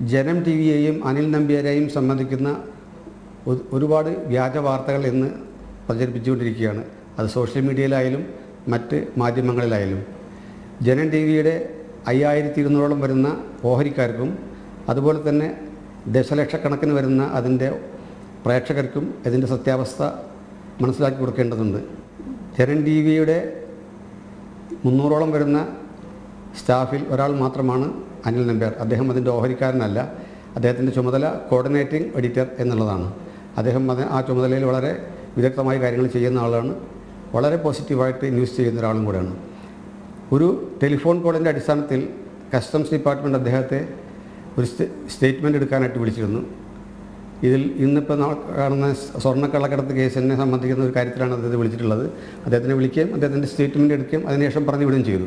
ജനം ടി വിയെയും അനിൽ നമ്പ്യാരെയും സംബന്ധിക്കുന്ന ഒരു- ഒരുപാട് വ്യാജ വാർത്തകൾ ഇന്ന് പ്രചരിപ്പിച്ചുകൊണ്ടിരിക്കുകയാണ് അത് സോഷ്യൽ മീഡിയയിലായാലും മറ്റ് മാധ്യമങ്ങളിലായാലും ജനം ടി വിയുടെ അയ്യായിരത്തി ഇരുന്നൂറോളം വരുന്ന ഓഹരിക്കാർക്കും അതുപോലെ തന്നെ ദശലക്ഷക്കണക്കിന് വരുന്ന അതിൻ്റെ പ്രേക്ഷകർക്കും ഇതിൻ്റെ സത്യാവസ്ഥ മനസ്സിലാക്കി കൊടുക്കേണ്ടതുണ്ട് ജനം ടി വിയുടെ മുന്നൂറോളം വരുന്ന സ്റ്റാഫിൽ ഒരാൾ മാത്രമാണ് അനിൽ നമ്പ്യാർ അദ്ദേഹം അതിൻ്റെ ഓഹരിക്കാരനല്ല അദ്ദേഹത്തിൻ്റെ ചുമതല കോർഡിനേറ്റിംഗ് എഡിറ്റർ എന്നുള്ളതാണ് അദ്ദേഹം അത് ആ ചുമതലയിൽ വളരെ വിദഗ്ധമായ കാര്യങ്ങൾ ചെയ്യുന്ന ആളാണ് വളരെ പോസിറ്റീവായിട്ട് ന്യൂസ് ചെയ്യുന്ന ഒരാളും കൂടെയാണ് ഒരു ടെലിഫോൺ കോളിൻ്റെ അടിസ്ഥാനത്തിൽ കസ്റ്റംസ് ഡിപ്പാർട്ട്മെൻറ്റ് അദ്ദേഹത്തെ ഒരു സ്റ്റേ സ്റ്റേറ്റ്മെൻറ്റ് എടുക്കാനായിട്ട് വിളിച്ചിരുന്നു ഇതിൽ ഇന്നിപ്പോൾ നാ കാണുന്ന സ്വർണ്ണക്കള്ളക്കടത്ത് കേസിനെ സംബന്ധിക്കുന്ന ഒരു കാര്യത്തിലാണ് അദ്ദേഹത്തെ വിളിച്ചിട്ടുള്ളത് അദ്ദേഹത്തിനെ വിളിക്കുകയും അദ്ദേഹത്തിൻ്റെ സ്റ്റേറ്റ്മെൻറ്റ് എടുക്കുകയും അതിനുശേഷം പറഞ്ഞു വിടുകയും ചെയ്തു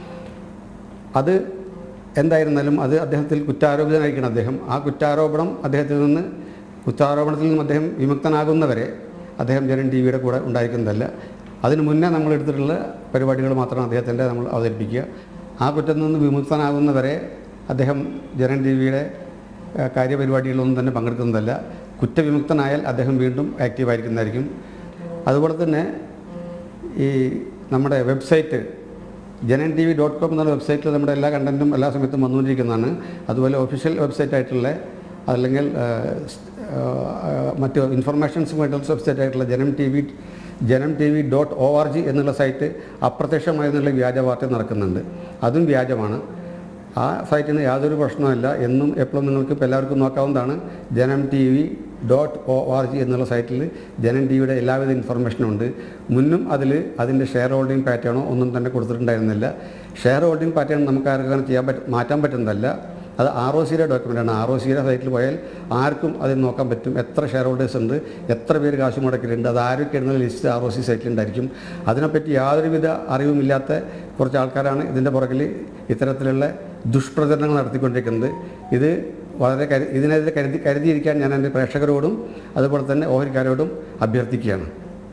അത് എന്തായിരുന്നാലും അത് അദ്ദേഹത്തിൽ കുറ്റാരോപിതനായിരിക്കണം അദ്ദേഹം ആ കുറ്റാരോപണം അദ്ദേഹത്തിൽ നിന്ന് കുറ്റാരോപണത്തിൽ നിന്നും അദ്ദേഹം വിമുക്തനാകുന്നവരെ അദ്ദേഹം ജനൻ ടി വിയുടെ കൂടെ ഉണ്ടായിരിക്കുന്നതല്ല അതിന് മുന്നേ നമ്മൾ എടുത്തിട്ടുള്ള പരിപാടികൾ മാത്രം അദ്ദേഹത്തിൻ്റെ നമ്മൾ അവതരിപ്പിക്കുക ആ കുറ്റത്തിൽ നിന്ന് വിമുക്തനാകുന്നവരെ അദ്ദേഹം ജനൻ ടി വിയുടെ ഏഹ്, കാര്യപരിപാടികളിലൊന്നും തന്നെ പങ്കെടുക്കുന്നതല്ല കുറ്റവിമുക്തനായാൽ അദ്ദേഹം വീണ്ടും ആക്റ്റീവായിരിക്കുന്നതായിരിക്കും അതുപോലെ തന്നെ ഈ നമ്മുടെ website Janam T V dot com എന്ന വെബ്സൈറ്റിൽ നമ്മുടെ എല്ലാ കണ്ടൻറ്റും എല്ലാ സമയത്തും വന്നുകൊണ്ടിരിക്കുന്നതാണ് അതുപോലെ ഒഫീഷ്യൽ വെബ്സൈറ്റ് ആയിട്ടുള്ള അല്ലെങ്കിൽ ആ, സ്- ആ, ആ, മറ്റ് ഇൻഫർമേഷൻസ് വേണ്ടിയുള്ള വെബ്സൈറ്റ് ആയിട്ടുള്ള Janam T V Janam T V dot O R G എന്നുള്ള സൈറ്റ് അപ്രത്യക്ഷമായെന്നുള്ള വ്യാജ വാർത്ത നടക്കുന്നുണ്ട് അതും വ്യാജമാണ് ആ സൈറ്റിന് യാതൊരു പ്രശ്നവുമില്ല എന്നും എപ്പോഴും നിങ്ങൾക്ക് ഇപ്പോൾ എല്ലാവർക്കും നോക്കാവുന്നതാണ് Janam T V dot O R G എന്നുള്ള സൈറ്റിൽ ജനം ടി വിയുടെ എല്ലാവിധ ഇൻഫർമേഷനും ഉണ്ട് മുന്നും അതിൽ അതിൻ്റെ ഷെയർ ഹോൾഡിംഗ് പാറ്റേണോ ഒന്നും തന്നെ കൊടുത്തിട്ടുണ്ടായിരുന്നില്ല ഷെയർ ഹോൾഡിംഗ് പാറ്റേൺ നമുക്ക് ആർക്കും ചെയ്യാൻ പറ്റും മാറ്റാൻ പറ്റുന്നതല്ല അത് ആർ ഒ സിയുടെ ഡോക്യുമെൻ്റാണ് ആർ ഒ സിയുടെ സൈറ്റിൽ പോയാൽ ആർക്കും അതിൽ നോക്കാൻ പറ്റും എത്ര ഷെയർ ഹോൾഡേഴ്സ് ഉണ്ട് എത്ര പേര് കാശ് മുടക്കിയിട്ടുണ്ട് അത് ആരൊക്കെ എന്നുള്ള ലിസ്റ്റ് ആർ ഒ സി സൈറ്റിലുണ്ടായിരിക്കും അതിനെപ്പറ്റി യാതൊരുവിധ അറിവുമില്ലാത്ത കുറച്ച് ആൾക്കാരാണ് ഇതിൻ്റെ പുറകിൽ ഇത്തരത്തിലുള്ള ദുഷ്പ്രചരണങ്ങൾ നടത്തിക്കൊണ്ടിരിക്കുന്നത് ഇത് വളരെ കരു ഇതിനെതിരെ കരുതി കരുതിയിരിക്കാൻ ഞാൻ എൻ്റെ പ്രേക്ഷകരോടും അതുപോലെ തന്നെ ഓഹരിക്കാരോടും അഭ്യർത്ഥിക്കുകയാണ്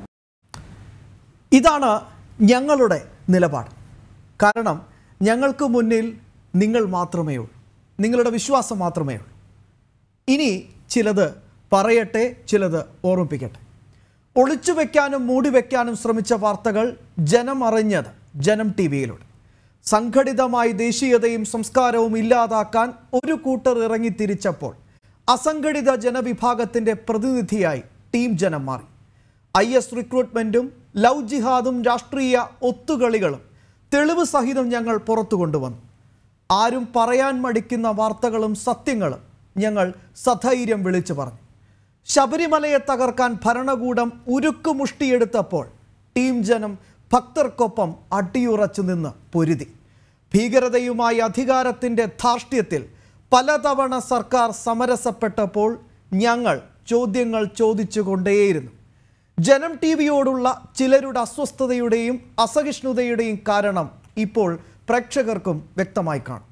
ഇതാണ് ഞങ്ങളുടെ നിലപാട് കാരണം ഞങ്ങൾക്ക് മുന്നിൽ നിങ്ങൾ മാത്രമേ ഉള്ളൂ നിങ്ങളുടെ വിശ്വാസം മാത്രമേ ഉള്ളൂ ഇനി ചിലത് പറയട്ടെ ചിലത് ഓർമ്മിപ്പിക്കട്ടെ ഒളിച്ചു വെക്കാനും മൂടി വെക്കാനും ശ്രമിച്ച വാർത്തകൾ ജനം അറിഞ്ഞത് ജനം ടി വിയിലൂടെ സംഘടിതമായി ദേശീയതയും സംസ്കാരവും ഇല്ലാതാക്കാൻ ഒരു കൂട്ടർ ഇറങ്ങിത്തിരിച്ചപ്പോൾ അസംഘടിത ജനവിഭാഗത്തിൻ്റെ പ്രതിനിധിയായി ടീം ജനം മാറി ഐ എസ് റിക്രൂട്ട്മെൻറ്റും ലവ് ജിഹാദും രാഷ്ട്രീയ ഒത്തുകളികളും തെളിവ് സഹിതം ഞങ്ങൾ പുറത്തു കൊണ്ടുവന്നു ആരും പറയാൻ മടിക്കുന്ന വാർത്തകളും സത്യങ്ങളും ഞങ്ങൾ സധൈര്യം വിളിച്ചു പറഞ്ഞു ശബരിമലയെ തകർക്കാൻ ഭരണകൂടം ഉരുക്കുമുഷ്ടിയെടുത്തപ്പോൾ ടീം ജനം ഭക്തർക്കൊപ്പം അടിയുറച്ചു നിന്ന് പൊരുതി ഭീകരതയുമായി അധികാരത്തിൻ്റെ ധാർഷ്ട്യത്തിൽ പലതവണ സർക്കാർ സമരസപ്പെട്ടപ്പോൾ ഞങ്ങൾ ചോദ്യങ്ങൾ ചോദിച്ചുകൊണ്ടേയിരുന്നു ജനം ടി വിയോടുള്ള ചിലരുടെ അസ്വസ്ഥതയുടെയും അസഹിഷ്ണുതയുടെയും കാരണം ഇപ്പോൾ പ്രേക്ഷകർക്കും വ്യക്തമായി കാണും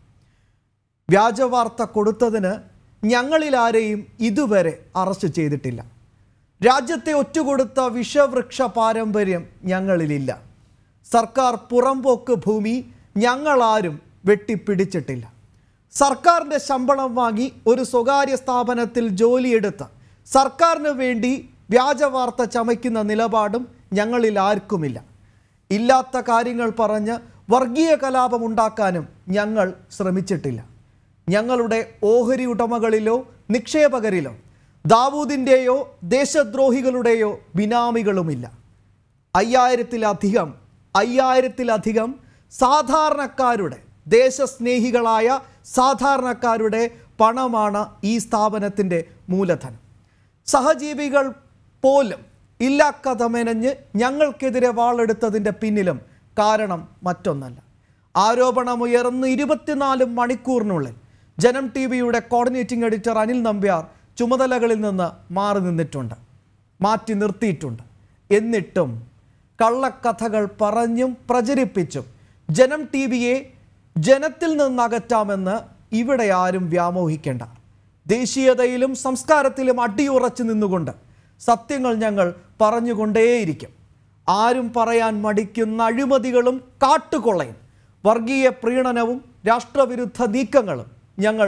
വ്യാജവാർത്ത കൊടുത്തതിന് ഞങ്ങളിലാരെയും ഇതുവരെ അറസ്റ്റ് ചെയ്തിട്ടില്ല രാജ്യത്തെ ഒറ്റുകൊടുത്ത വിഷവൃക്ഷ പാരമ്പര്യം ഞങ്ങളിലില്ല സർക്കാർ പുറംപോക്ക് ഭൂമി ഞങ്ങളാരും വെട്ടിപ്പിടിച്ചിട്ടില്ല സർക്കാരിൻ്റെ ശമ്പളം വാങ്ങി ഒരു സ്വകാര്യ സ്ഥാപനത്തിൽ ജോലിയെടുത്ത് സർക്കാരിന് വേണ്ടി വ്യാജവാർത്ത ചമയ്ക്കുന്ന നിലപാടും ഞങ്ങളിൽ ആർക്കുമില്ല ഇല്ലാത്ത കാര്യങ്ങൾ പറഞ്ഞ് വർഗീയ കലാപം ഉണ്ടാക്കാനും ഞങ്ങൾ ശ്രമിച്ചിട്ടില്ല ഞങ്ങളുടെ ഓഹരി ഉടമകളിലോ നിക്ഷേപകരിലോ ദാവൂദിൻ്റെയോ ദേശദ്രോഹികളുടെയോ ബിനാമികളുമില്ല അയ്യായിരത്തിലധികം അയ്യായിരത്തിലധികം സാധാരണക്കാരുടെ ദേശസ്നേഹികളായ സാധാരണക്കാരുടെ പണമാണ് ഈ സ്ഥാപനത്തിൻ്റെ മൂലധനം സഹജീവികൾ പോലും ഇല്ലാക്കഥ മെനഞ്ഞ് ഞങ്ങൾക്കെതിരെ വാളെടുത്തതിൻ്റെ പിന്നിലും കാരണം മറ്റൊന്നല്ല ആരോപണമുയർന്ന് ഇരുപത്തിനാല് മണിക്കൂറിനുള്ളിൽ ജനം ടി വിയുടെ കോർഡിനേറ്റിംഗ് എഡിറ്റർ അനിൽ നമ്പ്യാർ ചുമതലകളിൽ നിന്ന് മാറി നിന്നിട്ടുണ്ട് മാറ്റി നിർത്തിയിട്ടുണ്ട് എന്നിട്ടും കള്ളക്കഥകൾ പറഞ്ഞും പ്രചരിപ്പിച്ചും ജനം ടി വിയെ ജനത്തിൽ നിന്നകറ്റാമെന്ന് ഇവിടെ ആരും വ്യാമോഹിക്കേണ്ട ദേശീയതയിലും സംസ്കാരത്തിലും അടിയുറച്ചു നിന്നുകൊണ്ട് സത്യങ്ങൾ ഞങ്ങൾ പറഞ്ഞുകൊണ്ടേയിരിക്കും ആരും പറയാൻ മടിക്കുന്ന അഴിമതികളും കാട്ടുകൊള്ളയും വർഗീയ പ്രീണനവും രാഷ്ട്രവിരുദ്ധ നീക്കങ്ങളും ഞങ്ങൾ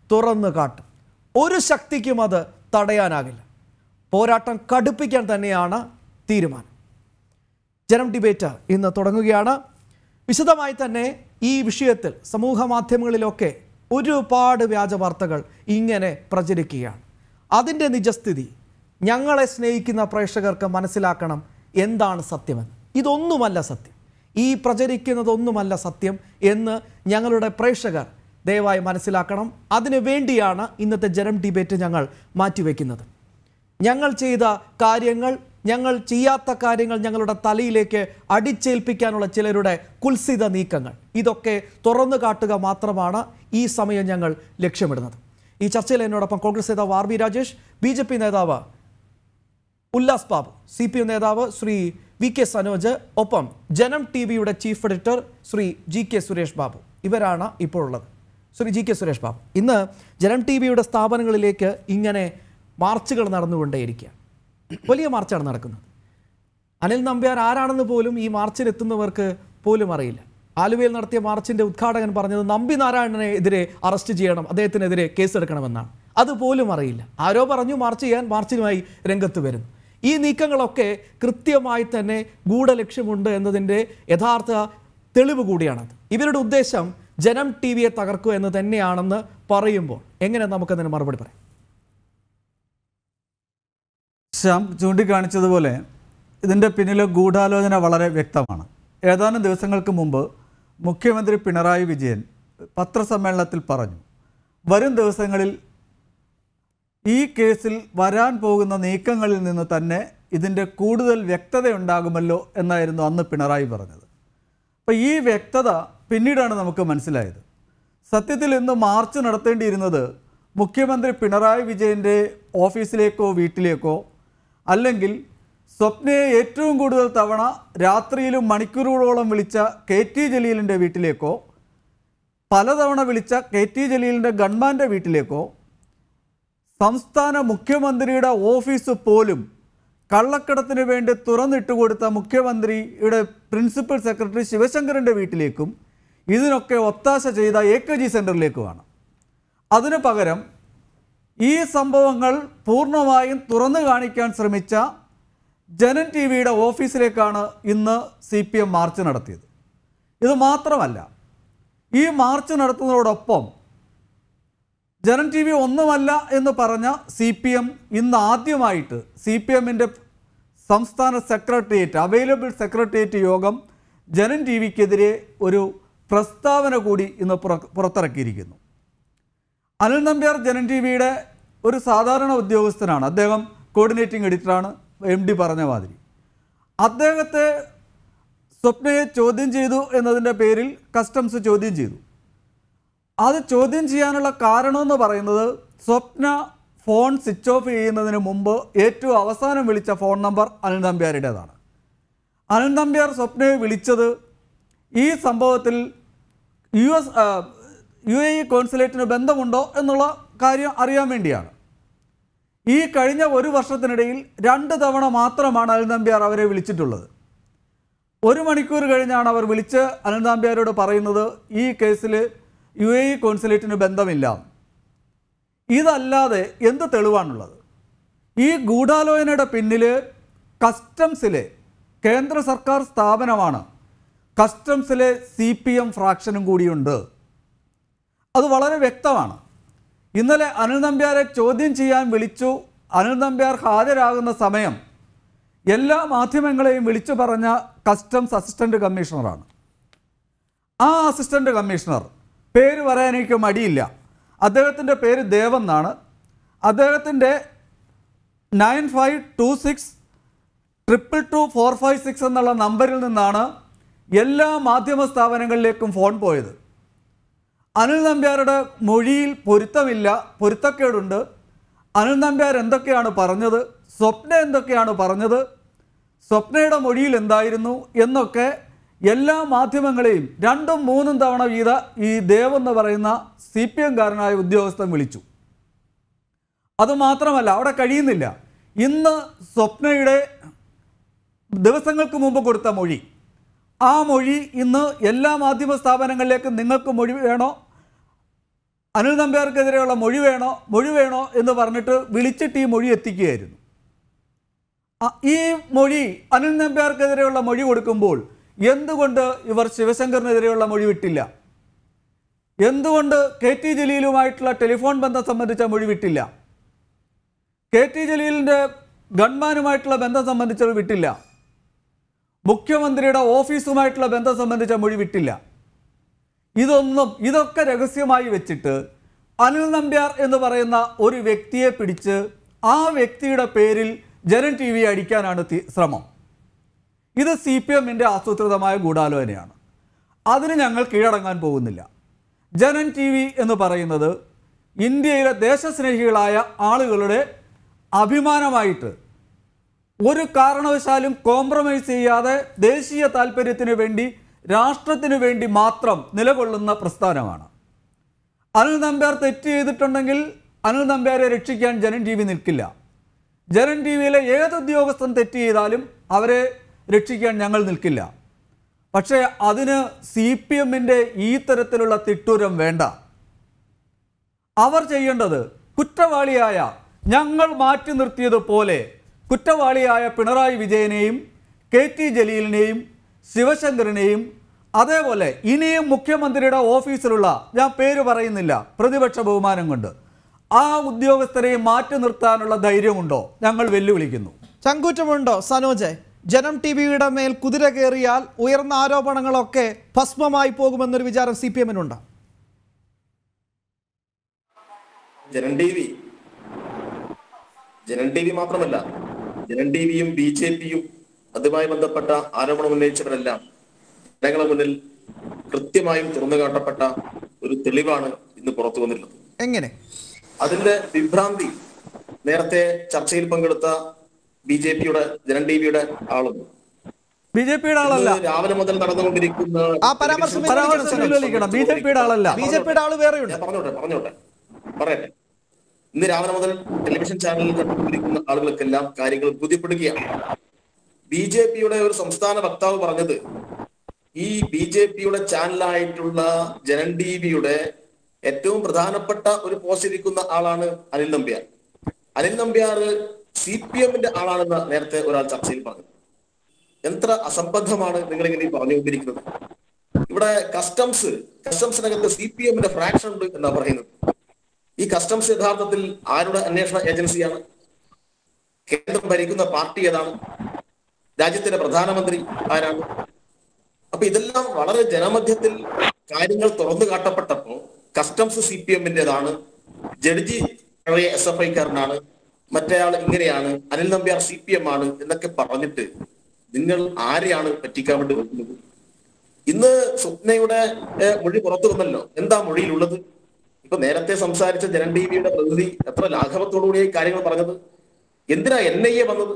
തുറന്നു കാട്ടും ഒരു ശക്തിക്കും അത് തടയാനാകില്ല പോരാട്ടം കടുപ്പിക്കാൻ തന്നെയാണ് തീരുമാനം ജനം ഡിബേറ്റ് ഇന്ന് തുടങ്ങുകയാണ് വിശദമായി തന്നെ ഈ വിഷയത്തിൽ സമൂഹ മാധ്യമങ്ങളിലൊക്കെ ഒരുപാട് വ്യാജ വാർത്തകൾ ഇങ്ങനെ പ്രചരിക്കുകയാണ് അതിൻ്റെ നിജസ്ഥിതി ഞങ്ങളെ സ്നേഹിക്കുന്ന പ്രേക്ഷകർക്ക് മനസ്സിലാക്കണം എന്താണ് സത്യമെന്ന് ഇതൊന്നുമല്ല സത്യം ഈ പ്രചരിക്കുന്നതൊന്നുമല്ല സത്യം എന്ന് ഞങ്ങളുടെ പ്രേക്ഷകർ ദയവായി മനസ്സിലാക്കണം അതിനു വേണ്ടിയാണ് ഇന്നത്തെ ജനം ഡിബേറ്റ് ഞങ്ങൾ മാറ്റിവെക്കുന്നത് ഞങ്ങൾ ചെയ്ത കാര്യങ്ങൾ ഞങ്ങൾ ചെയ്യാത്ത കാര്യങ്ങൾ ഞങ്ങളുടെ തലയിലേക്ക് അടിച്ചേൽപ്പിക്കാനുള്ള ചിലരുടെ കുൽസിത നീക്കങ്ങൾ ഇതൊക്കെ തുറന്നു കാട്ടുക മാത്രമാണ് ഈ സമയം ഞങ്ങൾ ലക്ഷ്യമിടുന്നത് ഈ ചർച്ചയിൽ എന്നോടൊപ്പം കോൺഗ്രസ് നേതാവ് R B Rajesh B J P നേതാവ് Ullas Babu C P M നേതാവ് ശ്രീ വി കെ സനോജ് ഒപ്പം ജനം ടി വിയുടെ chief editor Shri G K Suresh Babu ഇവരാണ് ഇപ്പോൾ ഉള്ളത് ശ്രീ ജി കെ സുരേഷ് ബാബു ഇന്ന് ജനം ടി വിയുടെ സ്ഥാപനങ്ങളിലേക്ക് ഇങ്ങനെ മാർച്ചുകൾ നടന്നുകൊണ്ടേയിരിക്കുക വലിയ മാർച്ചാണ് നടക്കുന്നത് അനിൽ നമ്പ്യാർ ആരാണെന്ന് പോലും ഈ മാർച്ചിനെത്തുന്നവർക്ക് പോലും അറിയില്ല ആലുവയിൽ നടത്തിയ മാർച്ചിന്റെ ഉദ്ഘാടകൻ പറഞ്ഞത് നമ്പി നാരായണനെ എതിരെ അറസ്റ്റ് ചെയ്യണം അദ്ദേഹത്തിനെതിരെ കേസെടുക്കണമെന്നാണ് അതുപോലും അറിയില്ല ആരോ പറഞ്ഞു മാർച്ച് ചെയ്യാൻ മാർച്ചിനുമായി രംഗത്ത് വരുന്നു ഈ നീക്കങ്ങളൊക്കെ കൃത്യമായി തന്നെ ഗൂഢലക്ഷ്യമുണ്ട് എന്നതിൻ്റെ യഥാർത്ഥ തെളിവ് കൂടിയാണത് ഇവരുടെ ഉദ്ദേശം ജനം ടി വിയെ തകർക്കുക എന്ന് തന്നെയാണെന്ന് പറയുമ്പോൾ എങ്ങനെ നമുക്കതിന് മറുപടി പറയാം ശ്യാം ചൂണ്ടിക്കാണിച്ചതുപോലെ ഇതിൻ്റെ പിന്നിലെ ഗൂഢാലോചന വളരെ വ്യക്തമാണ് ഏതാനും ദിവസങ്ങൾക്ക് മുമ്പ് മുഖ്യമന്ത്രി പിണറായി വിജയൻ പത്രസമ്മേളനത്തിൽ പറഞ്ഞു വരും ദിവസങ്ങളിൽ ഈ കേസിൽ വരാൻ പോകുന്ന നീക്കങ്ങളിൽ നിന്ന് തന്നെ ഇതിൻ്റെ കൂടുതൽ വ്യക്തതയുണ്ടാകുമല്ലോ എന്നായിരുന്നു അന്ന് പിണറായി പറഞ്ഞത് അപ്പോൾ ഈ വ്യക്തത പിന്നീടാണ് നമുക്ക് മനസ്സിലായത് സത്യത്തിൽ ഇന്ന് മാർച്ച് നടത്തേണ്ടിയിരുന്നത് മുഖ്യമന്ത്രി പിണറായി വിജയൻ്റെ ഓഫീസിലേക്കോ വീട്ടിലേക്കോ അല്ലെങ്കിൽ സ്വപ്നയെ ഏറ്റവും കൂടുതൽ തവണ രാത്രിയിലും മണിക്കൂറുകളോളം വിളിച്ച കെ ടി ജലീലിൻ്റെ വീട്ടിലേക്കോ പലതവണ വിളിച്ച കെ ടി ജലീലിൻ്റെ ഗൺമാൻ്റെ വീട്ടിലേക്കോ സംസ്ഥാന മുഖ്യമന്ത്രിയുടെ ഓഫീസ് പോലും കള്ളക്കടത്തിന് വേണ്ടി തുറന്നിട്ട് കൊടുത്ത മുഖ്യമന്ത്രിയുടെ പ്രിൻസിപ്പൽ സെക്രട്ടറി ശിവശങ്കറിൻ്റെ വീട്ടിലേക്കും ഇതിനൊക്കെ ഒത്താശ ചെയ്ത എ കെ ജി സെൻറ്ററിലേക്കുമാണ് അതിനു പകരം ഈ സംഭവങ്ങൾ പൂർണ്ണമായും തുറന്നു കാണിക്കാൻ ശ്രമിച്ച ജനൻ ടി വിയുടെ ഓഫീസിലേക്കാണ് ഇന്ന് സി പി എം മാർച്ച് നടത്തിയത് ഇത് മാത്രമല്ല ഈ മാർച്ച് നടത്തുന്നതോടൊപ്പം ജനൻ ടി വി ഒന്നുമല്ല എന്ന് പറഞ്ഞ സി പി എം ഇന്ന് ആദ്യമായിട്ട് സി പി എമ്മിൻ്റെ സംസ്ഥാന സെക്രട്ടേറിയറ്റ് അവൈലബിൾ സെക്രട്ടേറിയറ്റ് യോഗം ജനൻ ടി വിക്കെതിരെ ഒരു പ്രസ്താവന കൂടി ഇന്ന് പുറ- പുറത്തിറക്കിയിരിക്കുന്നു അനിൽ നമ്പ്യാർ ജനൻ ടി വിയുടെ ഒരു സാധാരണ ഉദ്യോഗസ്ഥനാണ് അദ്ദേഹം കോർഡിനേറ്റിംഗ് എഡിറ്ററാണ് എം ഡി പറഞ്ഞ മാതിരി അദ്ദേഹത്തെ സ്വപ്നയെ ചോദ്യം ചെയ്തു എന്നതിൻ്റെ പേരിൽ കസ്റ്റംസ് ചോദ്യം ചെയ്തു അത് ചോദ്യം ചെയ്യാനുള്ള കാരണമെന്ന് പറയുന്നത് സ്വപ്ന ഫോൺ സ്വിച്ച് ഓഫ് ചെയ്യുന്നതിന് മുമ്പ് ഏറ്റവും അവസാനം വിളിച്ച ഫോൺ നമ്പർ അനിൽ നമ്പ്യാരുടേതാണ് അനിൽ നമ്പ്യാർ സ്വപ്നയെ വിളിച്ചത് ഈ സംഭവത്തിൽ U S U A E കോൺസുലേറ്റിന് ബന്ധമുണ്ടോ എന്നുള്ള കാര്യം അറിയാൻ വേണ്ടിയാണ് ഈ കഴിഞ്ഞ ഒരു വർഷത്തിനിടയിൽ രണ്ട് തവണ മാത്രമാണ് അനിൽ നമ്പ്യാർ അവരെ വിളിച്ചിട്ടുള്ളത് ഒരു മണിക്കൂർ കഴിഞ്ഞാണ് അവർ വിളിച്ച് അനിൽ നമ്പ്യാരോട് പറയുന്നത് ഈ കേസിൽ യു എ ഇ കോൺസുലേറ്റിന് ബന്ധമില്ല ഇതല്ലാതെ എന്ത് തെളിവാണുള്ളത് ഈ ഗൂഢാലോചനയുടെ പിന്നിൽ കസ്റ്റംസിലെ കേന്ദ്ര സർക്കാർ സ്ഥാപനമാണ് കസ്റ്റംസിലെ സി പി എം ഫ്രാക്ഷനും കൂടിയുണ്ട് അത് വളരെ വ്യക്തമാണ് ഇന്നലെ അനിൽ നമ്പ്യാരെ ചോദ്യം ചെയ്യാൻ വിളിച്ചു അനിൽ നമ്പ്യാർ ഹാജരാകുന്ന സമയം എല്ലാ മാധ്യമങ്ങളെയും വിളിച്ചു പറഞ്ഞ കസ്റ്റംസ് അസിസ്റ്റന്റ് കമ്മീഷണറാണ് ആ അസിസ്റ്റന്റ് കമ്മീഷണർ പേര് പറയാൻ എനിക്ക് മടിയില്ല അദ്ദേഹത്തിൻ്റെ പേര് ദേവെന്നാണ് അദ്ദേഹത്തിൻ്റെ nine five two six triple two four five six എന്നുള്ള നമ്പറിൽ നിന്നാണ് എല്ലാ മാധ്യമ സ്ഥാപനങ്ങളിലേക്കും ഫോൺ പോയത് അനിൽ നമ്പ്യാരുടെ മൊഴിയിൽ പൊരുത്തമില്ല പൊരുത്തക്കേടുണ്ട് അനിൽ നമ്പ്യാർ എന്തൊക്കെയാണ് പറഞ്ഞത് സ്വപ്ന എന്തൊക്കെയാണ് പറഞ്ഞത് സ്വപ്നയുടെ മൊഴിയിൽ എന്തായിരുന്നു എന്നൊക്കെ എല്ലാ മാധ്യമങ്ങളെയും രണ്ടും മൂന്നും തവണ വീത ഈ ദേവെന്ന് പറയുന്ന സി പി എംകാരനായ ഉദ്യോഗസ്ഥൻ വിളിച്ചു അതുമാത്രമല്ല അവിടെ കഴിയുന്നില്ല ഇന്ന് സ്വപ്നയുടെ ദിവസങ്ങൾക്ക് മുമ്പ് കൊടുത്ത മൊഴി ആ മൊഴി ഇന്ന് എല്ലാ മാധ്യമ സ്ഥാപനങ്ങളിലേക്കും നിങ്ങൾക്ക് മൊഴി വേണോ അനിൽ നമ്പ്യാർക്കെതിരെയുള്ള മൊഴി വേണോ മൊഴി വേണോ എന്ന് പറഞ്ഞിട്ട് വിളിച്ചിട്ട് ഈ മൊഴി എത്തിക്കുകയായിരുന്നു ആ, ഈ മൊഴി അനിൽ നമ്പ്യാർക്കെതിരെയുള്ള മൊഴി കൊടുക്കുമ്പോൾ എന്തുകൊണ്ട് ഇവർ ശിവശങ്കറിനെതിരെയുള്ള മൊഴി വിട്ടില്ല എന്തുകൊണ്ട് കെ ടി ജലീലുമായിട്ടുള്ള ടെലിഫോൺ ബന്ധം സംബന്ധിച്ച മൊഴി വിട്ടില്ല കെ ടി ജലീലിൻ്റെ ഗൺമാനുമായിട്ടുള്ള ബന്ധം സംബന്ധിച്ചത് വിട്ടില്ല മുഖ്യമന്ത്രിയുടെ ഓഫീസുമായിട്ടുള്ള ബന്ധം സംബന്ധിച്ച മൊഴി വിട്ടില്ല ഇതൊന്നും ഇതൊക്കെ രഹസ്യമായി വെച്ചിട്ട് അനിൽ നമ്പ്യാർ എന്ന് പറയുന്ന ഒരു വ്യക്തിയെ പിടിച്ച് ആ വ്യക്തിയുടെ പേരിൽ ജനൻ ടി വി അടിക്കാനാണ് തി- ശ്രമം ഇത് സി പി എമ്മിൻ്റെ ആസൂത്രിതമായ ഗൂഢാലോചനയാണ് അതിന് ഞങ്ങൾ കീഴടങ്ങാൻ പോകുന്നില്ല ജനൻ ടി വി എന്ന് പറയുന്നത് ഇന്ത്യയിലെ ദേശസ്നേഹികളായ ആളുകളുടെ അഭിമാനമായിട്ട് ഒരു കാരണവശാലും കോംപ്രമൈസ് ചെയ്യാതെ ദേശീയ താല്പര്യത്തിന് വേണ്ടി രാഷ്ട്രത്തിന് വേണ്ടി മാത്രം നിലകൊള്ളുന്ന പ്രസ്ഥാനമാണ് അനിൽ നമ്പ്യാർ തെറ്റ് ചെയ്തിട്ടുണ്ടെങ്കിൽ അനിൽ നമ്പ്യാരെ രക്ഷിക്കാൻ ജനൻ ടി വി നിൽക്കില്ല ജനൻ ടി വിയിലെ ഏത് ഉദ്യോഗസ്ഥൻ തെറ്റ് ചെയ്താലും അവരെ രക്ഷിക്കാൻ ഞങ്ങൾ നിൽക്കില്ല പക്ഷേ അതിന് സി പി എമ്മിൻ്റെ ഈ തരത്തിലുള്ള തിട്ടൂരം വേണ്ട അവർ ചെയ്യേണ്ടത് കുറ്റവാളിയായ ഞങ്ങൾ മാറ്റി നിർത്തിയതുപോലെ കുറ്റവാളിയായ പിണറായി വിജയനെയും കെ ടി ജലീലിനെയും ശിവശങ്കറിനെയും അതേപോലെ ഇനിയും മുഖ്യമന്ത്രിയുടെ ഓഫീസിലുള്ള ഞാൻ പേര് പറയുന്നില്ല പ്രതിപക്ഷ ബഹുമാനം കൊണ്ട് ആ ഉദ്യോഗസ്ഥരെ മാറ്റി നിർത്താനുള്ള ധൈര്യമുണ്ടോ ഞങ്ങൾ വെല്ലുവിളിക്കുന്നു ചങ്കൂറ്റമുണ്ടോ സനോജ് ജനം ടി വിയുടെ മേൽ കുതിര കയറിയാൽ ഉയർന്ന ആരോപണങ്ങളൊക്കെ ഭസ്മമായി പോകുമെന്നൊരു വിചാരം സി പി എമ്മിനുണ്ട് Janam T V Janam T V മാത്രമല്ല ജനൻ ടി വിയും ബി ജെ പിയും അതുമായി ബന്ധപ്പെട്ട ആരോപണം ഉന്നയിച്ചവരെല്ലാം ജനങ്ങളെ മുന്നിൽ കൃത്യമായും തുറന്നു കാട്ടപ്പെട്ട ഒരു തെളിവാണ് ഇന്ന് പുറത്തു വന്നിട്ടുള്ളത് എങ്ങനെ അതിന്റെ വിഭ്രാന്തി നേരത്തെ ചർച്ചയിൽ പങ്കെടുത്ത ബി ജെ പിയുടെ ജനൻ ടി വിയുടെ ആളും ബി ജെ പിയുടെ ആളല്ല ഇന്ന് രാവിലെ മുതൽ നടന്നുകൊണ്ടിരിക്കുന്ന ആ പരാമർശം പരാമർശം പിൻവലിക്കണം. BJP യുടെ ആളല്ല. BJP യുടെ ആള് വേറെയുണ്ട്. ഞാൻ പറഞ്ഞോട്ടെ പറഞ്ഞോട്ടെ പറയട്ടെ ഇന്ന് രാവിലെ മുതൽ ടെലിവിഷൻ ചാനലിൽ കണ്ടുകൊണ്ടിരിക്കുന്ന ആളുകൾക്കെല്ലാം കാര്യങ്ങൾ ബോധ്യപ്പെടുകയാണ് ബി ജെ പിയുടെ ഒരു സംസ്ഥാന വക്താവ് പറഞ്ഞത് ഈ ബി ജെ പിയുടെ ചാനലായിട്ടുള്ള ജനൻ ടി വിയുടെ ഏറ്റവും പ്രധാനപ്പെട്ട ഒരു പോസ്റ്റ് ഇരിക്കുന്ന ആളാണ് അനിൽ നമ്പ്യാർ അനിൽ നമ്പ്യാർ സി പി എമ്മിന്റെ ആളാണെന്ന് നേരത്തെ ഒരാൾ ചർച്ചയിൽ പറഞ്ഞു എത്ര അസംബന്ധമാണ് നിങ്ങൾ ഇങ്ങനെ ഈ പറഞ്ഞുകൊണ്ടിരിക്കുന്നത് ഇവിടെ കസ്റ്റംസ് കസ്റ്റംസിനകത്ത് സി പി എമ്മിന്റെ ഫ്രാക്ഷൻ ഉണ്ട് എന്നാ പറയുന്നത് ഈ കസ്റ്റംസ് യഥാർത്ഥത്തിൽ ആരുടെ അന്വേഷണ ഏജൻസിയാണ് കേന്ദ്രം ഭരിക്കുന്ന പാർട്ടി ഏതാണ് രാജ്യത്തിന്റെ പ്രധാനമന്ത്രി ആരാണ് അപ്പൊ ഇതെല്ലാം വളരെ ജനമധ്യത്തിൽ കാര്യങ്ങൾ തുറന്നു കാട്ടപ്പെട്ടപ്പോ കസ്റ്റംസ് സി പി എമ്മിന്റേതാണ് ജഡ്ജി പഴയ എസ് എഫ് ഐക്കാരനാണ് മറ്റേയാൾ ഇങ്ങനെയാണ് Anil Nambiar C P M ആണ് എന്നൊക്കെ പറഞ്ഞിട്ട് നിങ്ങൾ ആരെയാണ് പറ്റിക്കാൻ വേണ്ടി നോക്കുന്നത് ഇന്ന് സ്വപ്നയുടെ ഏഹ്, മൊഴി പുറത്തു വന്നല്ലോ എന്താ മൊഴിയിലുള്ളത് ഇപ്പൊ നേരത്തെ സംസാരിച്ച ജനൻ ടി വിയുടെ പ്രതിനിധി എത്ര ലാഘവത്തോടുകൂടിയായി കാര്യങ്ങൾ പറഞ്ഞത് എന്തിനാ എൻ ഐ എ വന്നത്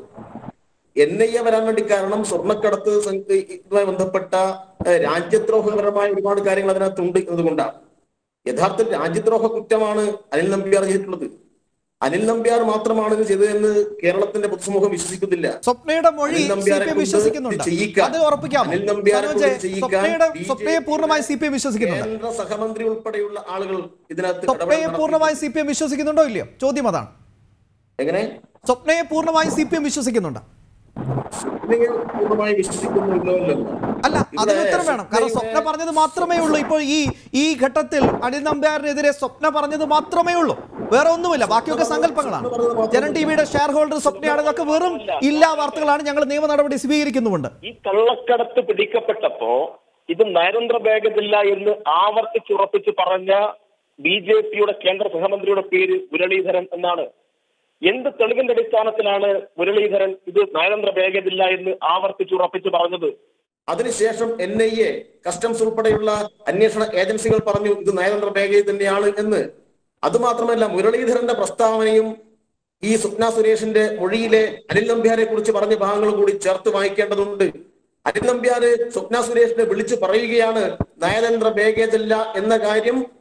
എൻ ഐ എ വരാൻ വേണ്ടി കാരണം സ്വർണ്ണക്കടത്ത് സം- ഇതുമായി ബന്ധപ്പെട്ട ഏഹ്, രാജ്യദ്രോഹപരമായ ഒരുപാട് കാര്യങ്ങൾ അതിനകത്തുണ്ട് എന്നതുകൊണ്ടാണ് യഥാർത്ഥത്തിൽ രാജ്യദ്രോഹ കുറ്റമാണ് അനിൽ നമ്പ്യാർ ചെയ്തിട്ടുള്ളത് അനിൽ നമ്പ്യാർ മാത്രമാണ് ഇത് ചെയ്തതെന്ന് കേരളത്തിന്റെ പൊതുസമൂഹം വിശ്വസിക്കുന്നില്ല സ്വപ്നയുടെ മൊഴി അനിൽ സി നമ്പ്യാരെ പി എം കൊണ്ട് വിശ്വസിക്കുന്നുണ്ട് ഇത് ചെയ്യിക്കാൻ, അത് ഉറപ്പിക്കാമോ അനിൽ നമ്പ്യാരെ കൊണ്ട് സനോജ് ഇത് ചെയ്യിക്കാൻ സ്വപ്നയുടെ BJP സ്വപ്നയെ പൂർണ്ണമായി സി പി എം വിശ്വസിക്കുന്നുണ്ട് കേന്ദ്ര സഹമന്ത്രി ഉൾപ്പെടെയുള്ള ആളുകൾ ഇതിനകത്ത് സ്വപ്നയെ ഇടപെടൽ പൂർണ്ണമായി സി പി എം വിശ്വസിക്കുന്നുണ്ടോ ഇല്ലയോ ചോദ്യം അതാണ് നടത്തി. എങ്ങനെ സ്വപ്നയെ പൂർണ്ണമായി സി പി എം വിശ്വസിക്കുന്നുണ്ട് സ്വപ്നയെ പൂർണ്ണമായി വിശ്വസിക്കുന്നില്ലോ അല്ല അതിന് ഉത്തരം വേണം കാരണം സ്വപ്ന പറഞ്ഞത് മാത്രമേ ഉള്ളൂ ഇപ്പോൾ ഈ ഈ ഘട്ടത്തിൽ അനിൽ നമ്പ്യാറിനെതിരെ സ്വപ്ന പറഞ്ഞത് മാത്രമേ ഉള്ളൂ വേറെ ഒന്നുമില്ല ബാക്കിയൊക്കെ സങ്കല്പങ്ങളാണ് ജനൻ ടി വിയുടെ ഷെയർ ഹോൾഡർ സ്വപ്നയാണ് ഇതൊക്കെ വെറും ഇല്ലാ വാർത്തകളാണ് ഞങ്ങൾ നിയമ നടപടി സ്വീകരിക്കുന്നുമുണ്ട് ഈ കള്ളക്കടത്ത് പിടിക്കപ്പെട്ടപ്പോ ഇത് നയതന്ത്ര ബാഗതില്ല എന്ന് ആവർത്തിച്ചുറപ്പിച്ച് പറഞ്ഞ ബി ജെ പിയുടെ കേന്ദ്ര സഹമന്ത്രിയുടെ പേര് മുരളീധരൻ എന്നാണ് എന്ത് തെളിവിന്റെ അടിസ്ഥാനത്തിലാണ് മുരളീധരൻ ഇത് നയതന്ത്ര ബാഗതില്ല എന്ന് ആവർത്തിച്ചുറപ്പിച്ച് പറഞ്ഞത് അതിനുശേഷം എൻ ഐ എ കസ്റ്റംസ് ഉൾപ്പെടെയുള്ള അന്വേഷണ ഏജൻസികൾ പറഞ്ഞു ഇത് നയതന്ത്ര ബാഗേജ് തന്നെയാണ് എന്ന് അതുമാത്രമല്ല മുരളീധരന്റെ പ്രസ്താവനയും ഈ സ്വപ്ന സുരേഷിന്റെ മൊഴിയിലെ അനിൽ നമ്പ്യാരെ കുറിച്ച് പറഞ്ഞ ഭാഗങ്ങൾ കൂടി ചേർത്ത് വായിക്കേണ്ടതുണ്ട് അനിൽ നമ്പ്യാര് സ്വപ്ന സുരേഷിനെ വിളിച്ചു പറയുകയാണ് നയതന്ത്ര ബാഗേജ് അല്ല എന്ന കാര്യം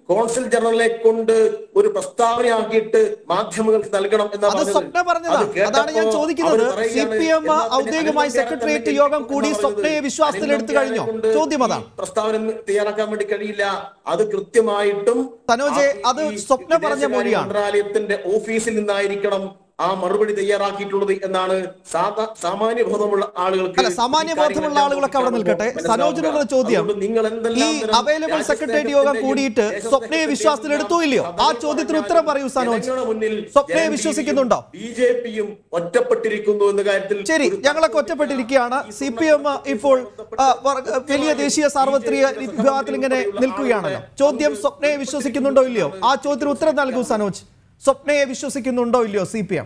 കോൺസുൽ ജനറലിനെ കൊണ്ട് ഒരു പ്രസ്താവനയാക്കിയിട്ട് മാധ്യമങ്ങൾക്ക് നൽകണം എന്നാ അത് പറഞ്ഞത്. സ്വപ്ന പറഞ്ഞതാ അത് കേട്ടപ്പോ അതാണ് ഞാൻ ചോദിക്കുന്നത് അവര് സി പറയുകയാണ്, പി എം എന്നാ പിന്നെ ഔദ്യോഗികമായി അനിൽ സെക്രട്ടേറിയറ്റ് നമ്പ്യാരെ യോഗം കൂടി എന്നാ സ്വപ്നയെ പറഞ്ഞത്? വിശ്വാസത്തിലെടുത്തു അനിൽ കഴിഞ്ഞോ നമ്പ്യാരെ കൊണ്ട് ചോദ്യം അതാണ് ഈ പ്രസ്താവന തയ്യാറാക്കാൻ വേണ്ടി കഴിയില്ല അത് കൃത്യമായിട്ടും തനോജെ, ആ- അത് ഈ സ്വപ്ന പറഞ്ഞ വിദേശകാര്യ മൊഴിയാണ്. മന്ത്രാലയത്തിന്റെ ഓഫീസിൽ നിന്നായിരിക്കണം ആ മറുപടി തയ്യാറാക്കിയിട്ടുള്ളത് എന്നാണ് സാധാ സാമാന്യ ബോധമുള്ള ആളുകൾക്ക് അല്ല സാമാന്യ ഈ കാര്യങ്ങളെല്ലാം ബോധമുള്ള ആളുകളൊക്കെ അവിടെ നിൽക്കട്ടെ മനസ്സിലാവുക. സനോജിനുള്ള ചോദ്യം അതുകൊണ്ട് നിങ്ങൾ ഈ എന്തെല്ലാം തരം അവൈലബിൾ രാജ്യ സെക്രട്ടേറിയറ്റ് യോഗം സ്നേഹത്തിന്റെയും കൂടിയിട്ട് ദേശസ്നേഹത്തിന്റെയും സ്വപ്നയെ വിശ്വാസത്തിലെടുത്തോ ഇല്ലയോ ആ കഥകൾ ചോദ്യത്തിന് പറഞ്ഞാലും ഉത്തരം പറയൂ സനോജ് ജനങ്ങളുടെ മുന്നിൽ സ്വപ്നയെ വിശ്വസിക്കുന്നുണ്ടോ ബി ജെ പിയും ഒറ്റപ്പെട്ടിരിക്കുന്നു എന്ന കാര്യത്തിൽ ശരി ഒരു ഞങ്ങളൊക്കെ ഒറ്റപ്പെട്ടിരിക്കുകയാണ് സി പി എം ഇപ്പോൾ ആ, വർഗ- വലിയ ദേശീയ സാർവത്രിക വിഭാഗത്തിൽ ഇങ്ങനെ നിൽക്കുകയാണല്ലോ ചോദ്യം സ്വപ്നയെ വിശ്വസിക്കുന്നുണ്ടോ ഇല്ലയോ ആ ചോദ്യത്തിന് ഉത്തരം നൽകൂ സനോജ് സ്വപ്നയെ വിശ്വസിക്കുന്നുണ്ടോ ഇല്ലയോ സി പി എം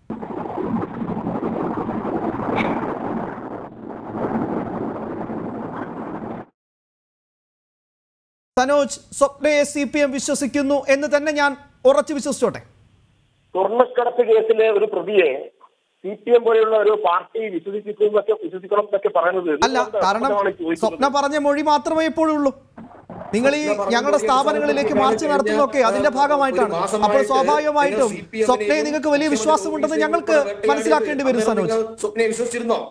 സനോജ് സ്വപ്നയെ സി പി എം വിശ്വസിക്കുന്നു എന്ന് തന്നെ ഞാൻ ഉറച്ചു വിശ്വസിച്ചോട്ടെ സ്വർണ്ണക്കടത്ത് കേസിലെ ഒരു പ്രതിയെ സി പി എം പോലെയുള്ള ഒരു പാർട്ടി വിശ്വസിക്കുന്നതൊക്കെ വിശ്വസിക്കണം എന്നൊക്കെ പറയുന്നത് അല്ല എന്തുകൊണ്ട് കാരണം അബദ്ധമാണ് ചോദിക്കുന്നത്? സ്വപ്ന പറഞ്ഞ മൊഴി മാത്രമേ ഇപ്പോഴുള്ളൂ നിങ്ങൾ ഈ ഞങ്ങളുടെ സ്ഥാപനങ്ങളിലേക്ക് മാർച്ച് നടത്തുന്നതൊക്കെ അതിന്റെ ഭാഗമായിട്ടാണ് അപ്പോൾ സ്വാഭാവികമായിട്ടും സ്വപ്നയെ നിങ്ങൾക്ക് വലിയ വിശ്വാസമുണ്ടെന്ന് ഞങ്ങൾക്ക് മനസ്സിലാക്കേണ്ടി വരും സനോജ് സ്വപ്നയെ വിശ്വസിച്ചിരുന്നോ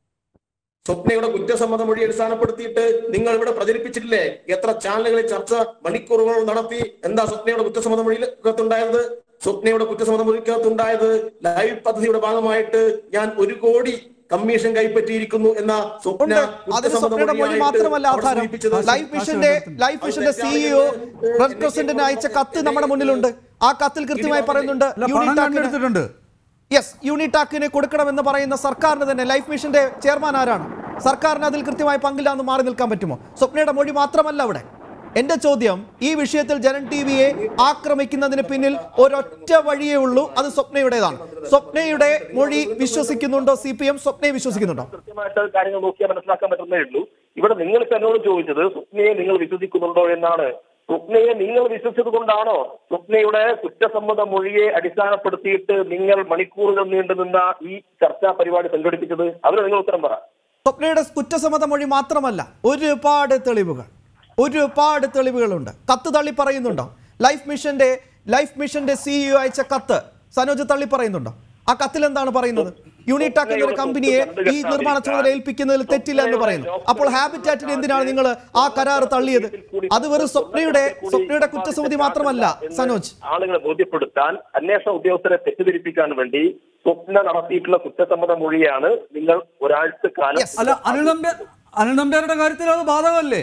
സ്വപ്നയുടെ കുറ്റസമ്മത മൊഴി അടിസ്ഥാനപ്പെടുത്തിയിട്ട് നിങ്ങൾ ഇവിടെ പ്രചരിപ്പിച്ചിട്ടില്ലേ എത്ര ചാനലുകളിൽ ചർച്ച മണിക്കൂറുകൾ നടത്തി എന്താ സ്വപ്നയുടെ കുറ്റസമ്മത മൊഴിയിലകത്തുണ്ടായത് സ്വപ്നയുടെ കുറ്റസമ്മത മൊഴിക്കകത്തുണ്ടായത് ലൈവ് പദ്ധതിയുടെ ഭാഗമായിട്ട് ഞാൻ ഒരു കോടി കമ്മീഷൻ കൈപ്പറ്റിയിരിക്കുന്നു എന്ന സ്വപ്ന ഉണ്ട് അതിന് കുറ്റസമ്മത സ്വപ്നയുടെ മൊഴി മൊഴിയായിട്ട് മാത്രമല്ല അവിടെ ആധാരം സൂചിപ്പിച്ചത് ലൈഫ് മിഷന്റെ ലൈഫ് മിഷന്റെ സിഇഒ റെഡ് ക്രസന്റിന് അയച്ച കത്ത് നമ്മുടെ മുന്നിലുണ്ട് ആ കത്തിൽ കൃത്യമായി പറയുന്നുണ്ട് അല്ല പണം യൂണിറ്റാക്കിന് കണ്ടെടുത്തിട്ടുണ്ട് യെസ് യൂണിറ്റാക്കിന് കൊടുക്കണമെന്ന് പറയുന്ന സർക്കാരിന് തന്നെ ലൈഫ് മിഷന്റെ ചെയർമാൻ ആരാണ് സർക്കാരിന് അതിൽ കൃത്യമായി പങ്കില്ല എന്ന് മാറി നിൽക്കാൻ പറ്റുമോ സ്വപ്നയുടെ മൊഴി മാത്രമല്ല അവിടെ എന്റെ ചോദ്യം ഈ വിഷയത്തിൽ ജനൻ ടി വിയെ ആക്രമിക്കുന്നതിന് പിന്നിൽ ഒരൊറ്റ വഴിയേ ഉള്ളൂ അത് സ്വപ്നയുടേതാണ് സ്വപ്നയുടെ മൊഴി വിശ്വസിക്കുന്നുണ്ടോ സി പി എം സ്വപ്നയെ വിശ്വസിക്കുന്നുണ്ടോ കൃത്യമായിട്ട് കാര്യങ്ങൾ നോക്കിയാൽ മനസ്സിലാക്കാൻ പറ്റുന്നേ ഉള്ളൂ ഇവിടെ നിങ്ങൾ ഇപ്പൊ എന്നോട് ചോദിച്ചത് സ്വപ്നയെ നിങ്ങൾ വിശ്വസിക്കുന്നുണ്ടോ എന്നാണ് സ്വപ്നയെ നിങ്ങൾ വിശ്വസിച്ചത് കൊണ്ടാണോ സ്വപ്നയുടെ കുറ്റസമ്മത മൊഴിയെ അടിസ്ഥാനപ്പെടുത്തിയിട്ട് നിങ്ങൾ മണിക്കൂറുകൾ നീണ്ടുനിന്ന ഈ ചർച്ചാ പരിപാടി സംഘടിപ്പിച്ചത് അതിന് നിങ്ങൾ ഉത്തരം പറ സ്വപ്നയുടെ കുറ്റസമ്മത മൊഴി മാത്രമല്ല ഒരുപാട് തെളിവുകൾ ഒരുപാട് തെളിവുകളുണ്ട് കത്ത് തള്ളി പറയുന്നുണ്ടോ ലൈഫ് മിഷന്റെ ലൈഫ് മിഷന്റെ സിഇഒ അയച്ച കത്ത് സനോജ് തള്ളി പറയുന്നുണ്ടോ ആ കത്തിൽ എന്താണ് പറയുന്നത് യൂണിടാക് എന്നൊരു കമ്പനിയെ ഈ നിർമ്മാണ ചുമതല ഏൽപ്പിക്കുന്നതിൽ തെറ്റില്ല എന്ന് പറയുന്നു അപ്പോൾ ഹാബിറ്റാറ്റിന് എന്തിനാണ് നിങ്ങൾ ആ കരാർ തള്ളിയത് അത് വെറും സ്വപ്നയുടെ സ്വപ്നയുടെ കുറ്റസമിതി മാത്രമല്ല സനോജ് ആളുകളെ ബോധ്യപ്പെടുത്താൻ അന്വേഷണ ഉദ്യോഗസ്ഥരെ തെറ്റിദ്ധരിപ്പിക്കാൻ വേണ്ടി സ്വപ്ന നടത്തിയിട്ടുള്ള കുറ്റസമ്മത മൊഴിയാണ് നിങ്ങൾ ഒരാഴ്ച കാലം Yes. അല്ല അനിൽ നമ്പ്യാർ അനിൽ നമ്പ്യാരുടെ കാര്യത്തിൽ അത് ബാധകമല്ലേ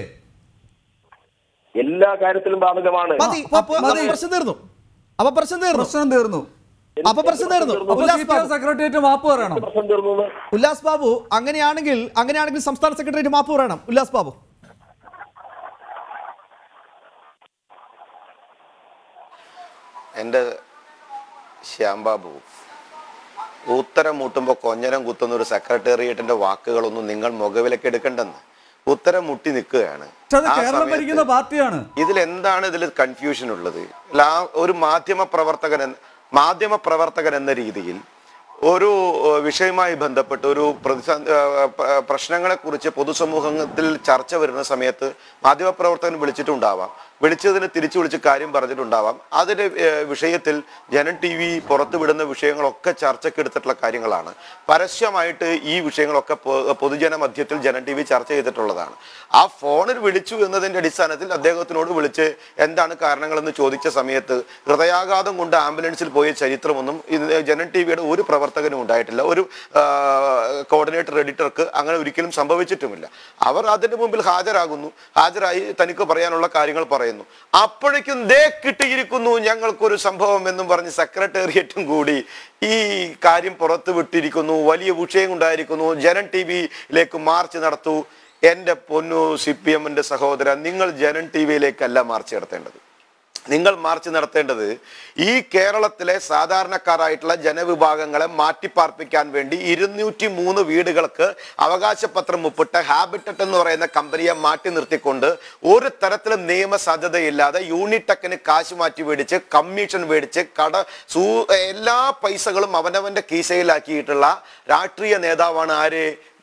എല്ലാ കാര്യത്തിലും ബാധകമാണ് മതി അപ്പൊ അപ്പൊ പ്രശ്നം തീർന്നു അപ്പൊ പ്രശ്നം തീർന്നു പ്രശ്നം തീർന്നു അപ്പൊ പ്രശ്നം തീർന്നു അപ്പൊ Ullas C P M Babu secretariat മാപ്പ് പറയണം പ്രശ്നം തീർന്നു എന്ന് ഉല്ലാസ് ബാബു അങ്ങനെയാണെങ്കിൽ അങ്ങനെയാണെങ്കിൽ സംസ്ഥാന സെക്രട്ടേറിയറ്റ് മാപ്പ് പറയണം ഉല്ലാസ് ബാബു എൻ്റെ ശ്യാംബാബു ഉത്തരം മുട്ടുമ്പോൾ കൊഞ്ഞരം കുത്തുന്ന ഒരു സെക്രട്ടേറിയറ്റിന്റെ വാക്കുകളൊന്നും നിങ്ങൾ മുഖവിലേക്ക് എടുക്കണ്ടെന്ന് ഉത്തരം മുട്ടി നിൽക്കുകയാണ് പക്ഷെ അത് ആ കേരളം സമയത്ത് ഭരിക്കുന്ന പാർട്ടിയാണ് ഇതിൽ എന്താണ് ഇതിൽ കൺഫ്യൂഷൻ ഉള്ളത് ലാ ഒരു മാധ്യമ പ്രവർത്തകൻ എന്ന- മാധ്യമ പ്രവർത്തകൻ എന്ന രീതിയിൽ ഒരു ഏഹ്, വിഷയവുമായി ബന്ധപ്പെട്ട് ഒരു പ്രതിസന്ധി പ്രശ്നങ്ങളെ കുറിച്ച് പൊതുസമൂഹത്തിൽ ചർച്ച വരുന്ന സമയത്ത് മാധ്യമപ്രവർത്തകൻ വിളിച്ചിട്ടുണ്ടാവാം വിളിച്ചതിന് തിരിച്ചു വിളിച്ച് കാര്യം പറഞ്ഞിട്ടുണ്ടാവാം അതിന്റെ ഏഹ്, വിഷയത്തിൽ ജനൻ ടി വി പുറത്തുവിടുന്ന വിഷയങ്ങളൊക്കെ ചർച്ചയ്ക്ക് എടുത്തിട്ടുള്ള കാര്യങ്ങളാണ് പരസ്യമായിട്ട് ഈ വിഷയങ്ങളൊക്കെ പൊ- പൊതുജന മധ്യത്തിൽ ജനൻ ടി വി ചർച്ച ചെയ്തിട്ടുള്ളതാണ് ആ ഫോണിൽ വിളിച്ചു എന്നതിന്റെ അടിസ്ഥാനത്തിൽ അദ്ദേഹത്തിനോട് വിളിച്ച് എന്താണ് കാരണങ്ങളെന്ന് ചോദിച്ച സമയത്ത് ഹൃദയാഘാതം കൊണ്ട് ആംബുലൻസിൽ പോയ ചരിത്രമൊന്നും ഇത് ജനൻ ടി വിയുടെ ഒരു പ്രവർത്തകനും ഉണ്ടായിട്ടില്ല ഒരു കോർഡിനേറ്റർ എഡിറ്റർക്ക് അങ്ങനെ ഒരിക്കലും സംഭവിച്ചിട്ടുമില്ല അവർ അതിന്റെ മുമ്പിൽ ഹാജരാകുന്നു ഹാജരായി തനിക്ക് പറയാനുള്ള കാര്യങ്ങൾ പറയുന്നു അപ്പോഴേക്കും ദേ കിട്ടിയിരിക്കുന്നു ഞങ്ങൾക്കൊരു സംഭവം എന്നും പറഞ്ഞ് സെക്രട്ടേറിയറ്റും കൂടി ഈ കാര്യം പുറത്തു വിട്ടിരിക്കുന്നു വലിയ വിഷയം ഉണ്ടായിരിക്കുന്നു ജനൻ ടി വിയിലേക്ക് മാർച്ച് നടത്തൂ എൻ്റെ പൊന്നു സി പി എമ്മിന്റെ സഹോദരൻ നിങ്ങൾ ജനൻ ടി വിയിലേക്കല്ല മാർച്ച് നടത്തേണ്ടത് നിങ്ങൾ മാർച്ച് നടത്തേണ്ടത് ഈ കേരളത്തിലെ സാധാരണക്കാരായിട്ടുള്ള ജനവിഭാഗങ്ങളെ മാറ്റിപ്പാർപ്പിക്കാൻ വേണ്ടി ഇരുന്നൂറ്റി മൂന്ന് വീടുകൾക്ക് അവകാശപത്രം ഒപ്പിട്ട് ഹാബിറ്ററ്റ് എന്ന് പറയുന്ന കമ്പനിയെ മാറ്റി നിർത്തിക്കൊണ്ട് ഒരു തരത്തിലും നിയമ സാധ്യതയില്ലാതെ യൂണിടെക്കിന് കാശ് മാറ്റി മേടിച്ച് കമ്മീഷൻ മേടിച്ച് കട സൂ എല്ലാ പൈസകളും അവനവന്റെ കീശയിലാക്കിയിട്ടുള്ള രാഷ്ട്രീയ നേതാവാണ് ആര്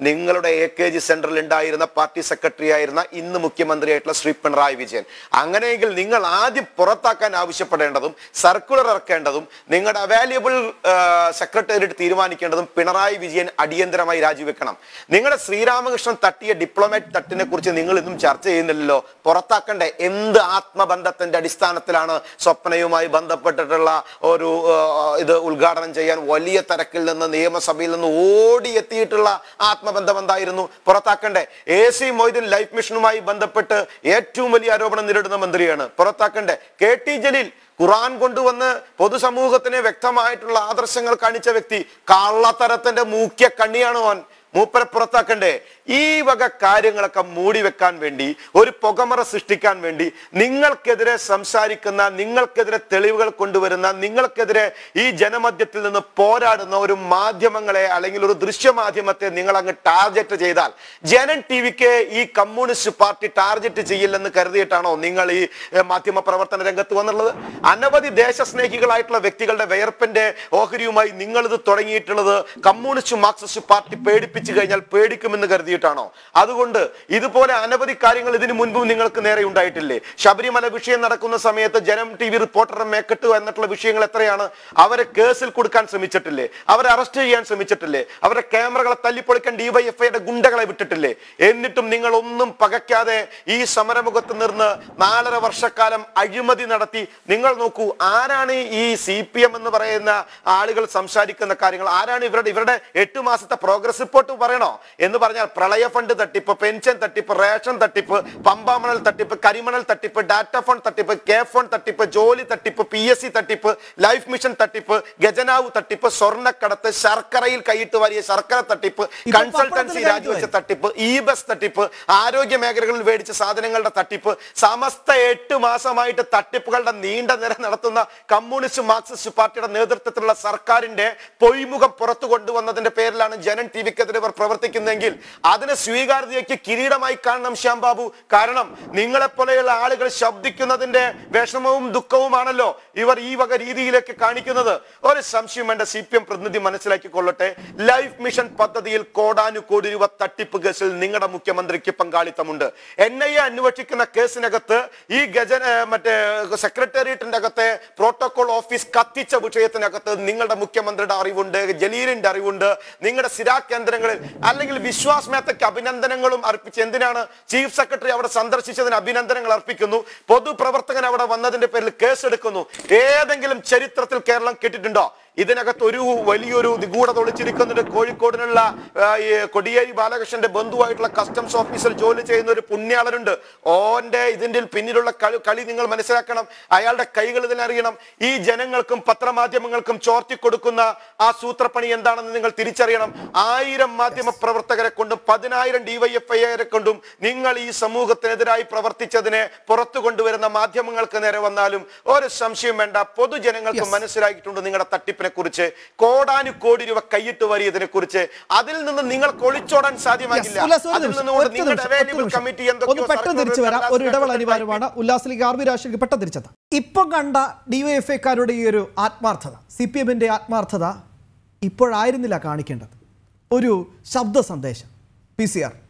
നിങ്ങളുടെ എ കെ ജി സെന്ററിൽ ഉണ്ടായിരുന്ന പാർട്ടി സെക്രട്ടറി ആയിരുന്ന ഇന്ന് മുഖ്യമന്ത്രിയായിട്ടുള്ള ശ്രീ പിണറായി വിജയൻ അങ്ങനെയെങ്കിൽ നിങ്ങൾ ആദ്യം പുറത്താക്കാൻ ആവശ്യപ്പെടേണ്ടതും സർക്കുലർ ഇറക്കേണ്ടതും നിങ്ങളുടെ അവൈലബിൾ സെക്രട്ടേറിയറ്റ് തീരുമാനിക്കേണ്ടതും പിണറായി വിജയൻ അടിയന്തരമായി രാജിവെക്കണം നിങ്ങളുടെ ശ്രീരാമകൃഷ്ണൻ തട്ടിയ ഡിപ്ലോമാറ്റ് തട്ടിനെ കുറിച്ച് നിങ്ങൾ ഇന്നും ചർച്ച ചെയ്യുന്നില്ലല്ലോ പുറത്താക്കണ്ടേ എന്ത് ആത്മബന്ധത്തിന്റെ അടിസ്ഥാനത്തിലാണ് സ്വപ്നയുമായി ബന്ധപ്പെട്ടിട്ടുള്ള ഒരു ആ, ഇത് ഉദ്ഘാടനം ചെയ്യാൻ വലിയ തിരക്കിൽ നിന്ന് നിയമസഭയിൽ നിന്ന് ഓടിയെത്തിയിട്ടുള്ള ആത്മബന്ധം എന്തായിരുന്നു പുറത്താക്കണ്ടേ എ സി മൊയ്തീൻ ലൈഫ് മിഷനുമായി ബന്ധപ്പെട്ട് ഏറ്റവും വലിയ ആരോപണം നേരിടുന്ന മന്ത്രിയാണ് പുറത്താക്കണ്ടേ കെ ടി ജലീൽ ഖുറാൻ കൊണ്ടുവന്ന് പൊതുസമൂഹത്തിന് വ്യക്തമായിട്ടുള്ള ആദർശങ്ങൾ കാണിച്ച വ്യക്തി കള്ളത്തരത്തിന്റെ മൂക്കിയ കണ്ണിയാണ് ഓൻ മൂപ്പരെ പുറത്താക്കണ്ടേ ഈ വക കാര്യങ്ങളൊക്കെ മൂടി വെക്കാൻ വേണ്ടി ഒരു പുകമറ സൃഷ്ടിക്കാൻ വേണ്ടി നിങ്ങൾക്കെതിരെ സംസാരിക്കുന്ന നിങ്ങൾക്കെതിരെ തെളിവുകൾ കൊണ്ടുവരുന്ന നിങ്ങൾക്കെതിരെ ഈ ജനമധ്യത്തിൽ നിന്ന് പോരാടുന്ന ഒരു മാധ്യമങ്ങളെ അല്ലെങ്കിൽ ഒരു ദൃശ്യമാധ്യമത്തെ നിങ്ങൾ അങ്ങ് ടാർഗറ്റ് ചെയ്താൽ ജനൻ ടി വിക്ക് ഈ കമ്മ്യൂണിസ്റ്റ് പാർട്ടി ടാർഗറ്റ് ചെയ്യില്ലെന്ന് കരുതിയിട്ടാണോ നിങ്ങൾ ഈ ഏഹ്, മാധ്യമ പ്രവർത്തന രംഗത്ത് വന്നുള്ളത് അനവധി ദേശസ്നേഹികളായിട്ടുള്ള വ്യക്തികളുടെ വിയർപ്പിന്റെ ഓഹരിയുമായി നിങ്ങൾ ഇത് തുടങ്ങിയിട്ടുള്ളത് കമ്മ്യൂണിസ്റ്റ് മാർക്സിസ്റ്റ് പാർട്ടി പേടിപ്പിച്ചു കഴിഞ്ഞാൽ പേടിക്കുമെന്ന് കരുതിയിട്ടാണോ അതുകൊണ്ട് ഇതുപോലെ അനവധി കാര്യങ്ങൾ ഇതിനു മുൻപും നിങ്ങൾക്ക് നേരെ ഉണ്ടായിട്ടില്ലേ ശബരിമല വിഷയം നടക്കുന്ന സമയത്ത് ജനം ടി വി റിപ്പോർട്ടറുടെ മേക്കെട്ട് എന്നിട്ടുള്ള വിഷയങ്ങൾ എത്രയാണ് അവരെ കേസിൽ കൊടുക്കാൻ ശ്രമിച്ചിട്ടില്ലേ അവരെ അറസ്റ്റ് ചെയ്യാൻ ശ്രമിച്ചിട്ടില്ലേ അവരുടെ ക്യാമറകളെ തല്ലിപ്പൊളിക്കാൻ ഡിവൈഎഫ്ഐയുടെ ഗുണ്ടകളെ വിട്ടിട്ടില്ലേ എന്നിട്ടും നിങ്ങൾ ഒന്നും പകയ്ക്കാതെ ഈ സമരമുഖത്ത് നിന്ന് നാലര വർഷക്കാലം അഴിമതി നടത്തി നിങ്ങൾ നോക്കൂ ആരാണ് ഈ സി പി എം എന്ന് പറയുന്ന ആളുകൾ സംസാരിക്കുന്ന കാര്യങ്ങൾ ആരാണ് ഇവരുടെ ഇവരുടെ എട്ട് മാസത്തെ പ്രോഗ്രസ് റിപ്പോർട്ട് പറയണോ എന്ന് പറഞ്ഞാൽ പ്രളയ ഫണ്ട് തട്ടിപ്പ് പെൻഷൻ തട്ടിപ്പ് റേഷൻ തട്ടിപ്പ് പമ്പാമണൽ തട്ടിപ്പ് കരിമണൽ തട്ടിപ്പ് ഡാറ്റ ഫോൺ തട്ടിപ്പ് കെ ഫോൺ തട്ടിപ്പ് ജോലി തട്ടിപ്പ് പി എസ് സി തട്ടിപ്പ് ലൈഫ് മിഷൻ തട്ടിപ്പ് ഗജനാവ് തട്ടിപ്പ് സ്വർണ്ണക്കടത്ത് ശർക്കരയിൽ കൈയിട്ട് വാരിയ ശർക്കര തട്ടിപ്പ് ഇപ്പൊ കൺസൾട്ടൻസി പപ്പടത്തിന് രാജിവെച്ച തട്ടിപ്പ് ഇ ബസ് തട്ടിപ്പ് ആരോഗ്യ മേഖലകളിൽ മേടിച്ച സാധനങ്ങളുടെ തട്ടിപ്പ് സമസ്ത എട്ട് മാസമായിട്ട് തട്ടിപ്പുകളുടെ നീണ്ട നിര നടത്തുന്ന കമ്മ്യൂണിസ്റ്റ് മാർക്സിസ്റ്റ് പാർട്ടിയുടെ നേതൃത്വത്തിലുള്ള സർക്കാരിന്റെ പൊയ്മുഖം പുറത്തു കൊണ്ടുവന്നതിന്റെ പേരിലാണ് ജനൻ ടി വിക്കെതിരെ ഇവർ പ്രവർത്തിക്കുന്നതെങ്കിൽ അതിന് സ്വീകാര്യതയ്ക്ക് കിരീടമായി കാണണം ശ്യാം ബാബു കാരണം നിങ്ങളെപ്പോലെയുള്ള ആളുകൾ ശബ്ദിക്കുന്നതിന്റെ വിഷമവും ദുഃഖവുമാണല്ലോ ഇവർ ഈ വക രീതിയിലേക്ക് കാണിക്കുന്നത് ഒരു സംശയം വേണ്ട സി പി എം പ്രതിനിധി മനസ്സിലാക്കിക്കൊള്ളട്ടെ ലൈഫ് മിഷൻ പദ്ധതിയിൽ കോടാനുകോടി രൂപ തട്ടിപ്പ് കേസിൽ നിങ്ങളുടെ മുഖ്യമന്ത്രിക്ക് പങ്കാളിത്തമുണ്ട് എൻ ഐ എ അന്വേഷിക്കുന്ന കേസിനകത്ത് ഈ ഗജന ഏ, മറ്റേ സെക്രട്ടേറിയറ്റിന്റെ അകത്തെ പ്രോട്ടോകോൾ ഓഫീസ് കത്തിച്ച വിഷയത്തിനകത്ത് നിങ്ങളുടെ മുഖ്യമന്ത്രിയുടെ അറിവുണ്ട് ജലീലിന്റെ അറിവുണ്ട് നിങ്ങളുടെ സ്ഥിരാ കേന്ദ്രങ്ങളിൽ അല്ലെങ്കിൽ വിശ്വാസ് മേത്തയ്ക്ക് അഭിനന്ദനങ്ങളും അർപ്പിച്ച് എന്തിനാണ് ചീഫ് സെക്രട്ടറി അവിടെ സന്ദർശിച്ചതിന് അഭിനന്ദനങ്ങൾ അർപ്പിക്കുന്നു പൊതുപ്രവർത്തകൻ അവിടെ വന്നതിന്റെ പേരിൽ കേസെടുക്കുന്നു ഏതെങ്കിലും ചരിത്രത്തിൽ കേരളം കേട്ടിട്ടുണ്ടോ ഇതിനകത്ത് ഒരു വലിയൊരു നിഗൂഢത ഒളിച്ചിരിക്കുന്നുണ്ട് കോഴിക്കോടിനുള്ള ആ, ഈ കൊടിയേരി ബാലകൃഷ്ണന്റെ ബന്ധുവായിട്ടുള്ള കസ്റ്റംസ് ഓഫീസിൽ ജോലി ചെയ്യുന്ന ഒരു പുണ്യാളനുണ്ട് ഓന്റെ ഇതിന്റെ പിന്നിലുള്ള കളി കളി നിങ്ങൾ മനസ്സിലാക്കണം അയാളുടെ കൈകൾ ഇതിനറിയണം ഈ ജനങ്ങൾക്കും പത്രമാധ്യമങ്ങൾക്കും ചോർത്തി കൊടുക്കുന്ന ആ സൂത്രപ്പണി എന്താണെന്ന് നിങ്ങൾ തിരിച്ചറിയണം ആയിരം മാധ്യമ പ്രവർത്തകരെ കൊണ്ടും പതിനായിരം ഡിവൈഎഫ്ഐരെ കൊണ്ടും നിങ്ങൾ ഈ സമൂഹത്തിനെതിരായി പ്രവർത്തിച്ചതിനെ പുറത്തു കൊണ്ടുവരുന്ന മാധ്യമങ്ങൾക്ക് നേരെ വന്നാലും ഒരു സംശയം വേണ്ട പൊതുജനങ്ങൾക്ക് മനസ്സിലാക്കിയിട്ടുണ്ട് നിങ്ങളുടെ തട്ടിപ്പിനെ കുറിച്ച് കോടാനു കോടി രൂപ കൈയിട്ട് വരിയതിനെ കുറിച്ച് അതിൽ നിന്ന് നിങ്ങൾക്ക് ഒളിച്ചോടാൻ സാധ്യമാകില്ല Yes, ഉല്ലാസ്, ഒരു അതിൽ നിമിഷം, നിന്നുകൊണ്ട് ഒറ്റ നിങ്ങളുടെ നിമിഷം, available ഒറ്റ നിമിഷം. committee ഒന്ന് എന്തൊക്കെയോ പെട്ടെന്ന് തിരിച്ചു വരാം ഒരു സർക്കാർ ഇടവേള സർക്കാർ അനിവാര്യമാണ് ഒരു ഉല്ലാസിലേക്ക് ആർ വി രാഷ്ട്രീയ പെട്ടെന്ന് തിരിച്ചെത്താം ഇപ്പം കണ്ട ഡിവൈഎഫ്ഐക്കാരുടെ ഈ ഒരു ആത്മാർത്ഥത സി പി എമ്മിന്റെ ആത്മാർത്ഥത ഇപ്പോഴായിരുന്നില്ല കാണിക്കേണ്ടത് ഒരു ശബ്ദ സന്ദേശം പി സി ആർ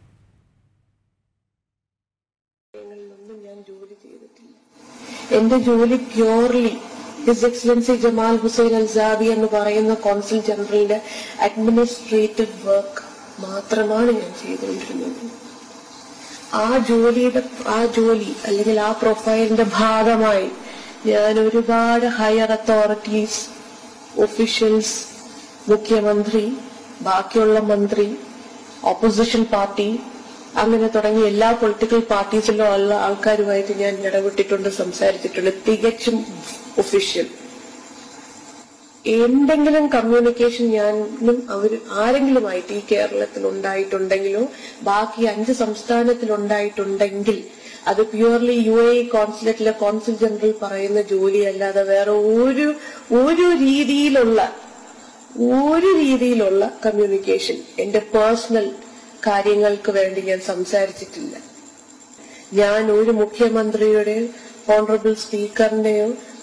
എന്റെ ജോലി purely his excellency Jamal Hussain Alsabi എന്ന് പറയുന്ന കോൺസുൽ ജനറലിന്റെ അഡ്മിനിസ്ട്രേറ്റീവ് വർക്ക് മാത്രമാണ് ഞാൻ ചെയ്തുകൊണ്ടിരുന്നത് ആ ജോലിയുടെ ആ ജോലി അല്ലെങ്കിൽ ആ പ്രൊഫൈലിന്റെ ഭാഗമായി ഞാൻ ഒരുപാട് ഹയർ അതോറിറ്റീസ് ഒഫീഷ്യൽസ് മുഖ്യമന്ത്രി ബാക്കിയുള്ള മന്ത്രി ഓപ്പോസിഷൻ പാർട്ടി അങ്ങനെ തുടങ്ങി എല്ലാ പൊളിറ്റിക്കൽ പാർട്ടീസിലും ഉള്ള ആൾക്കാരുമായിട്ട് ഞാൻ ഇടപെട്ടിട്ടുണ്ട് സംസാരിച്ചിട്ടുണ്ട് തികച്ചും ഒഫീഷ്യൽ എന്തെങ്കിലും കമ്മ്യൂണിക്കേഷൻ ഞാനും അവർ ആരെങ്കിലുമായിട്ട് ഈ കേരളത്തിൽ ഉണ്ടായിട്ടുണ്ടെങ്കിലോ ബാക്കി അഞ്ച് സംസ്ഥാനത്തിൽ ഉണ്ടായിട്ടുണ്ടെങ്കിൽ അത് പ്യുവർലി യു എ കോൺസുലേറ്റിലെ കോൺസുൽ ജനറൽ പറയുന്ന ജോലിയല്ലാതെ വേറെ ഒരു ഒരു രീതിയിലുള്ള ഒരു രീതിയിലുള്ള കമ്മ്യൂണിക്കേഷൻ എന്റെ പേഴ്സണൽ കാര്യങ്ങൾക്ക് വേണ്ടി ഞാൻ സംസാരിച്ചിട്ടില്ല ഞാൻ ഒരു മുഖ്യമന്ത്രിയുടെയോ ഓണറബിൾ സ്പീക്കറിന്റെയോ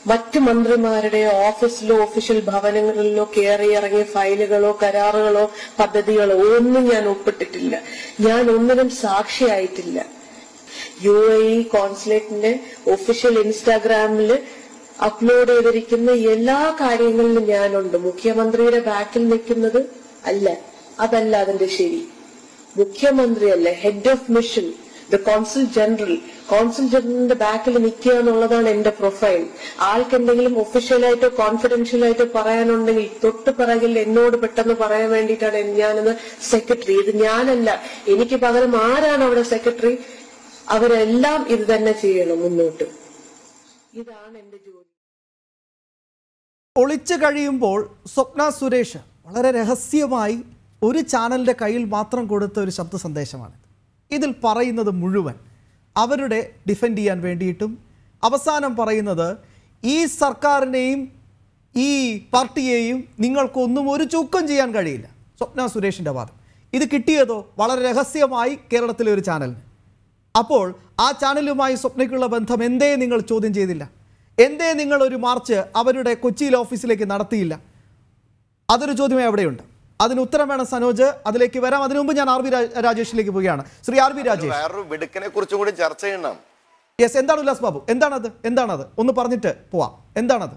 മറ്റു മന്ത്രിമാരുടെ ഓഫീസിലോ ഒഫീഷ്യൽ ഭവനങ്ങളിലോ കയറി ഇറങ്ങിയ ഫയലുകളോ കരാറുകളോ പദ്ധതികളോ ഒന്നും ഞാൻ ഒപ്പിട്ടിട്ടില്ല ഞാൻ ഒന്നിനും സാക്ഷിയായിട്ടില്ല യു എ ഇ കോൺസുലേറ്റിന്റെ ഒഫീഷ്യൽ ഇൻസ്റ്റാഗ്രാമിൽ അപ്ലോഡ് ചെയ്തിരിക്കുന്ന എല്ലാ കാര്യങ്ങളിലും ഞാനുണ്ട് മുഖ്യമന്ത്രിയുടെ ബാക്കിൽ നിൽക്കുന്നത് അല്ല അതല്ല അതിന്റെ ശരി മുഖ്യമന്ത്രിയല്ല head of mission the consul general consul ജനറലിന്റെ ബാക്കിൽ നിൽക്കുക എന്നുള്ളതാണ് എന്റെ പ്രൊഫൈൽ ആൾക്ക് എന്തെങ്കിലും ഒഫീഷ്യലായിട്ടോ കോൺഫിഡൻഷ്യൽ ആയിട്ടോ പറയാനുണ്ടെങ്കിൽ തൊട്ട് പിറകിൽ എന്നോട് പെട്ടെന്ന് പറയാൻ വേണ്ടിയിട്ടാണ് ഞാനിന്ന് സെക്രട്ടറി ഇത് ഞാനല്ല എനിക്ക് പകരം ആരാണ് അവിടെ സെക്രട്ടറി അവരെല്ലാം ഇത് തന്നെ ചെയ്യണം മുന്നോട്ട് ഇതാണ് എന്റെ ജോലി ഒളിച്ചു കഴിയുമ്പോൾ സ്വപ്ന സുരേഷ് വളരെ രഹസ്യമായി ഒരു ചാനലിൻ്റെ കയ്യിൽ മാത്രം കൊടുത്ത ഒരു ശബ്ദ സന്ദേശമാണ് ഇതിൽ പറയുന്നത് മുഴുവൻ അവരുടെ ഡിഫെൻഡ് ചെയ്യാൻ വേണ്ടിയിട്ടും അവസാനം പറയുന്നത് ഈ സർക്കാരിനെയും ഈ പാർട്ടിയെയും നിങ്ങൾക്കൊന്നും ഒരു ചുക്കം ചെയ്യാൻ കഴിയില്ല സ്വപ്ന സുരേഷിൻ്റെ വാദം ഇത് കിട്ടിയതോ വളരെ രഹസ്യമായി കേരളത്തിലെ ഒരു ചാനലിന് അപ്പോൾ ആ ചാനലുമായി സ്വപ്നയ്ക്കുള്ള ബന്ധം എന്തേ നിങ്ങൾ ചോദ്യം ചെയ്തില്ല എന്തേ നിങ്ങൾ ഒരു മാർച്ച് അവരുടെ കൊച്ചിയിലെ ഓഫീസിലേക്ക് നടത്തിയില്ല അതൊരു ചോദ്യമേ അവിടെയുണ്ട് അതിന് ഉത്തരം വേണം സനോജ് അതിലേക്ക് വരാം അതിനു മുമ്പ് ഞാൻ ആർ ബി രാജേഷിലേക്ക് പോവുകയാണ് ശ്രീ ആർ ബി രാജേഷ് വേറൊരു മിടുക്കനെ കുറിച്ചും കൂടി ചർച്ച ചെയ്യണം യെസ് എന്താണ് ഉല്ലാസ് ബാബു എന്താണത് എന്താണത് ഒന്ന് പറഞ്ഞിട്ട് പോവാം എന്താണത്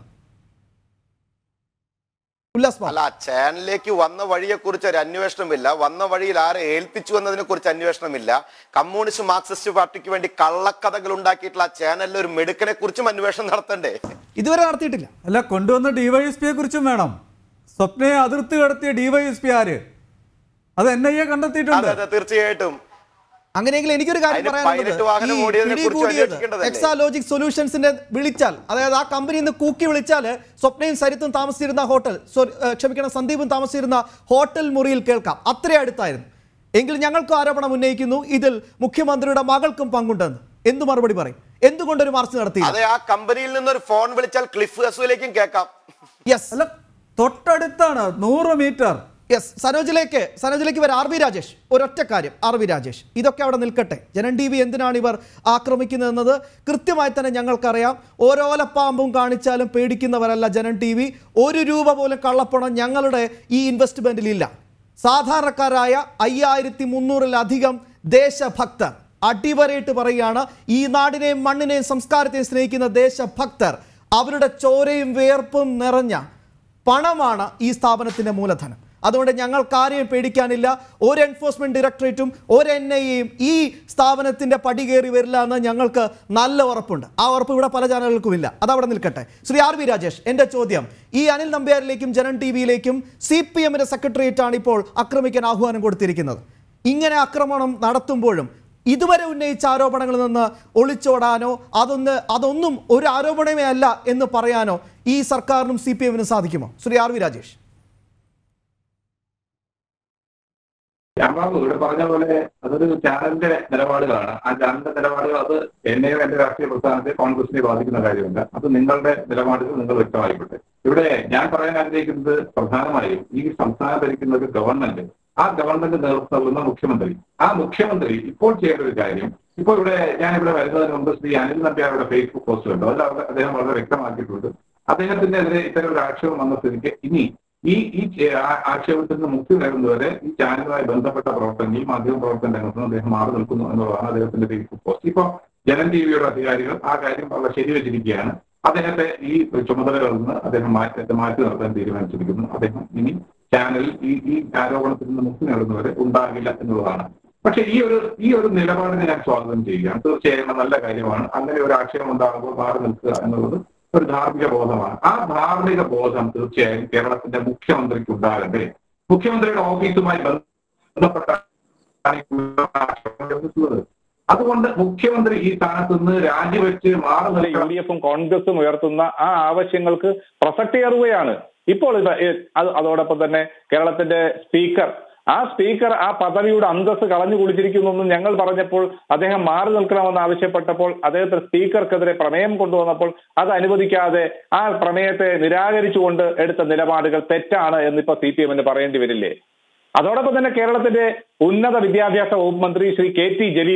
ഉല്ലാസ് ബാബു അല്ല ആ ചാനലിലേക്ക് വന്ന വഴിയെ കുറിച്ച് ഒരു അന്വേഷണമില്ല വന്ന വഴിയിൽ ആരെ ഏൽപ്പിച്ചു എന്നതിനെ കുറിച്ച് അന്വേഷണമില്ല കമ്മ്യൂണിസ്റ്റ് മാർക്സിസ്റ്റ് പാർട്ടിക്ക് വേണ്ടി കള്ളക്കഥകൾ ഉണ്ടാക്കിയിട്ടുള്ള ആ ചാനലിൽ ഒരു മെടുക്കനെ കുറിച്ചും അന്വേഷണം നടത്തണ്ടേ ഇതുവരെ നടത്തിയിട്ടില്ല അല്ല കൊണ്ടുവന്ന ഡിവൈഎസ്പിയെ കുറിച്ചും വേണം സ്വപ്നയെ അതിർത്തി കടത്തിയ ഡിവൈഎസ്പി ആര് അത് എൻ ഐ എ കണ്ടെത്തിയിട്ടുണ്ട് അതെ അതെ തീർച്ചയായിട്ടും അങ്ങനെയെങ്കിൽ എനിക്കൊരു കാര്യം അതിന് പറയാനുള്ളത് പൈലറ്റ് വാഹനം ഈ ഓടിയതിനെ കുറിച്ച് പിടികൂടിയത് അന്വേഷിക്കേണ്ടതല്ലേ? എക്സാലോജിക് സൊല്യൂഷൻസിന്റെ വിളിച്ചാൽ അതായത് ആ കമ്പനി നിന്ന് കൂക്കി വിളിച്ചാൽ സ്വപ്നയും സരിത്തും താമസിച്ചിരുന്ന ഹോട്ടൽ സോറി ഏഹ്, ക്ഷമിക്കണം സന്ദീപും താമസിച്ചിരുന്ന ഹോട്ടൽ മുറിയിൽ കേൾക്കാം അത്രയും അടുത്തായിരുന്നു എങ്കിൽ ഞങ്ങൾക്ക് ആരോപണം ഉന്നയിക്കുന്നു ഇതിൽ മുഖ്യമന്ത്രിയുടെ മകൾക്കും പങ്കുണ്ടെന്ന് എന്ത് മറുപടി പറയും എന്തുകൊണ്ടൊരു മാർച്ച് നടത്തി അതെ ആ കമ്പനിയിൽ നിന്നൊരു ഫോൺ വിളിച്ചാൽ ക്ലിഫ് ഹസുവിലേക്കും കേൾക്കാം യെസ് അല്ല തൊട്ടടുത്താണ് നൂറ് മീറ്റർ യെസ് സനോജിലേക്ക് സനോജിലേക്ക് വരാം ആർ വി രാജേഷ് ഒരൊറ്റ കാര്യം ആർ വി രാജേഷ് ഇതൊക്കെ അവിടെ നിൽക്കട്ടെ ജനൻ ടി വി എന്തിനാണ് ഇവർ ആക്രമിക്കുന്നതെന്നത് കൃത്യമായി തന്നെ ഞങ്ങൾക്കറിയാം ഓരോലപ്പാമ്പും കാണിച്ചാലും പേടിക്കുന്നവരല്ല ജനൻ ടി വി ഒരു രൂപ പോലും കള്ളപ്പണം ഞങ്ങളുടെ ഈ ഇൻവെസ്റ്റ്മെൻറ്റിലില്ല സാധാരണക്കാരായ അയ്യായിരത്തി മുന്നൂറിലധികം ദേശഭക്തർ അടിവരയിട്ട് പറയുകയാണ് ഈ നാടിനെയും മണ്ണിനെയും സംസ്കാരത്തെയും സ്നേഹിക്കുന്ന ദേശഭക്തർ അവരുടെ ചോരയും വേർപ്പും നിറഞ്ഞ പണമാണ് ഈ സ്ഥാപനത്തിന്റെ മൂലധനം അതുകൊണ്ട് ഞങ്ങൾക്ക് ആരെയും പേടിക്കാനില്ല ഒരു എൻഫോഴ്സ്മെന്റ് ഡയറക്ടറേറ്റും ഒരു എൻ ഐയും ഈ സ്ഥാപനത്തിന്റെ പടി കയറി വരില്ല എന്ന് ഞങ്ങൾക്ക് നല്ല ഉറപ്പുണ്ട് ആ ഉറപ്പ് ഇവിടെ പല ചാനലുകൾക്കും ഇല്ല അതവിടെ നിൽക്കട്ടെ ശ്രീ ആർ വി രാജേഷ് എൻ്റെ ചോദ്യം ഈ അനിൽ നമ്പ്യാരിലേക്കും ജനൻ ടി വിയിലേക്കും സി പി എമ്മിന്റെ സെക്രട്ടേറിയറ്റ് ആണ് ഇപ്പോൾ ആക്രമിക്കാൻ ആഹ്വാനം കൊടുത്തിരിക്കുന്നത് ഇങ്ങനെ ആക്രമണം നടത്തുമ്പോഴും ഇതുവരെ ഉന്നയിച്ച ആരോപണങ്ങളിൽ നിന്ന് ഒളിച്ചോടാനോ അതൊന്ന് അതൊന്നും ഒരു ആരോപണമേ അല്ല എന്ന് പറയാനോ ഈ സർക്കാരിനും സി പി എമ്മിനും സാധിക്കുമോ ശ്രീ ആർ വി രാജേഷ് ശ്യാംബാബു ഇവിടെ പറഞ്ഞ പോലെ അതൊരു ചാനലിന്റെ നിലപാടുകളാണ് ആ ചാനലിന്റെ നിലപാടുകൾ അത് എന്നെയോ എന്റെ രാഷ്ട്രീയ പ്രസ്ഥാനത്തെ കോൺഗ്രസിനെ ബാധിക്കുന്ന കാര്യമല്ല അത് നിങ്ങളുടെ നിലപാടുകൾ നിങ്ങൾ വ്യക്തമായിക്കോട്ടെ ഇവിടെ ഞാൻ പറയാൻ ആഗ്രഹിക്കുന്നത് പ്രധാനമായും ഈ സംസ്ഥാനം ഭരിക്കുന്ന ഒരു ഗവൺമെന്റ് ആ ഗവൺമെന്റ് നേതൃത്വം നൽകുന്ന മുഖ്യമന്ത്രി ആ മുഖ്യമന്ത്രി ഇപ്പോൾ ചെയ്യേണ്ട ഒരു കാര്യം ഇപ്പോൾ ഇവിടെ ഞാൻ ഇവിടെ വരുന്നതിന് മുമ്പ് ശ്രീ അനിൽ നമ്പ്യാരുടെ ഫേസ്ബുക്ക് പോസ്റ്റ് കണ്ടു അതിൽ അവിടെ അദ്ദേഹം വളരെ വ്യക്തമാക്കിയിട്ടുണ്ട് അദ്ദേഹത്തിനെതിരെ ഇത്തരം ഒരു ആക്ഷേപം വന്ന സ്ഥിതിക്ക് ഇനി ഈ ഈ ചെ- ആ- ആക്ഷേപത്തിൽ നിന്ന് മുക്തി നേടുന്നവരെ ഈ ചാനലുമായി ബന്ധപ്പെട്ട പ്രവർത്തനം ഈ മാധ്യമ പ്രവർത്തന രംഗത്ത് നിന്ന് അദ്ദേഹം മാറി നിൽക്കുന്നു എന്നുള്ളതാണ് അദ്ദേഹത്തിന്റെ ഫേസ്ബുക്ക് പോസ്റ്റ് ഇപ്പൊ ജനൻ ടി വിയുടെ അധികാരികൾ ആ കാര്യം വളരെ ശരിവെച്ചിരിക്കുകയാണ് അദ്ദേഹത്തെ ഈ ചുമതലകളിൽ നിന്ന് അദ്ദേഹം മാറ്റി മാറ്റി നിർത്താൻ തീരുമാനിച്ചിരിക്കുന്നു അദ്ദേഹം ഇനി ചാനലിൽ ഈ ഈ ആരോപണത്തിൽ നിന്ന് മുക്തി നേടുന്നവരെ ഉണ്ടാകില്ല എന്നുള്ളതാണ് പക്ഷെ ഈ ഒരു ഈ ഒരു നിലപാടിനെ ഞാൻ സ്വാഗതം ചെയ്യുകയാണ് തീർച്ചയായും അത് നല്ല കാര്യമാണ് അങ്ങനെ ഒരു ആക്ഷേപം ഉണ്ടാകുമ്പോൾ മാറി നിൽക്കുക എന്നുള്ളത് ഒരു ധാർമ്മിക ബോധമാണ് ആ ധാർമ്മിക ബോധം തീർച്ചയായും കേരളത്തിന്റെ മുഖ്യമന്ത്രിക്ക് ഉണ്ടാകണ്ടേ മുഖ്യമന്ത്രിയുടെ ഓഫീസുമായി ബന്ധപ്പെട്ട ഉയർന്നിട്ടുള്ളത് അതുകൊണ്ട് മുഖ്യമന്ത്രി ഈ സ്ഥാനത്ത് നിന്ന് രാജിവെച്ച് മാറി യു നിൽക്കണം ഡി എഫും കോൺഗ്രസും ഉയർത്തുന്ന ആ ആവശ്യങ്ങൾക്ക് പ്രസക്തിയേറുകയാണ് ഇപ്പോൾ ഇത് ഏ- അത് അതോടൊപ്പം തന്നെ കേരളത്തിന്റെ സ്പീക്കർ ആ സ്പീക്കർ ആ പദവിയുടെ അന്തസ് കളഞ്ഞു കുളിച്ചിരിക്കുന്നു ഞങ്ങൾ പറഞ്ഞപ്പോൾ അദ്ദേഹം മാറി നിൽക്കണമെന്ന് ആവശ്യപ്പെട്ടപ്പോൾ അദ്ദേഹത്തെ സ്പീക്കർക്കെതിരെ പ്രമേയം കൊണ്ടുവന്നപ്പോൾ അത് അനുവദിക്കാതെ ആ പ്രമേയത്തെ നിരാകരിച്ചുകൊണ്ട് എടുത്ത നിലപാടുകൾ തെറ്റാണ് എന്നിപ്പോ സി പി എമ്മിന് പറയേണ്ടി വരില്ലേ അതോടൊപ്പം തന്നെ കേരളത്തിന്റെ ഉന്നത വിദ്യാഭ്യാസ വകുപ്പ് മന്ത്രി ശ്രീ കെ ടി ജലീൽ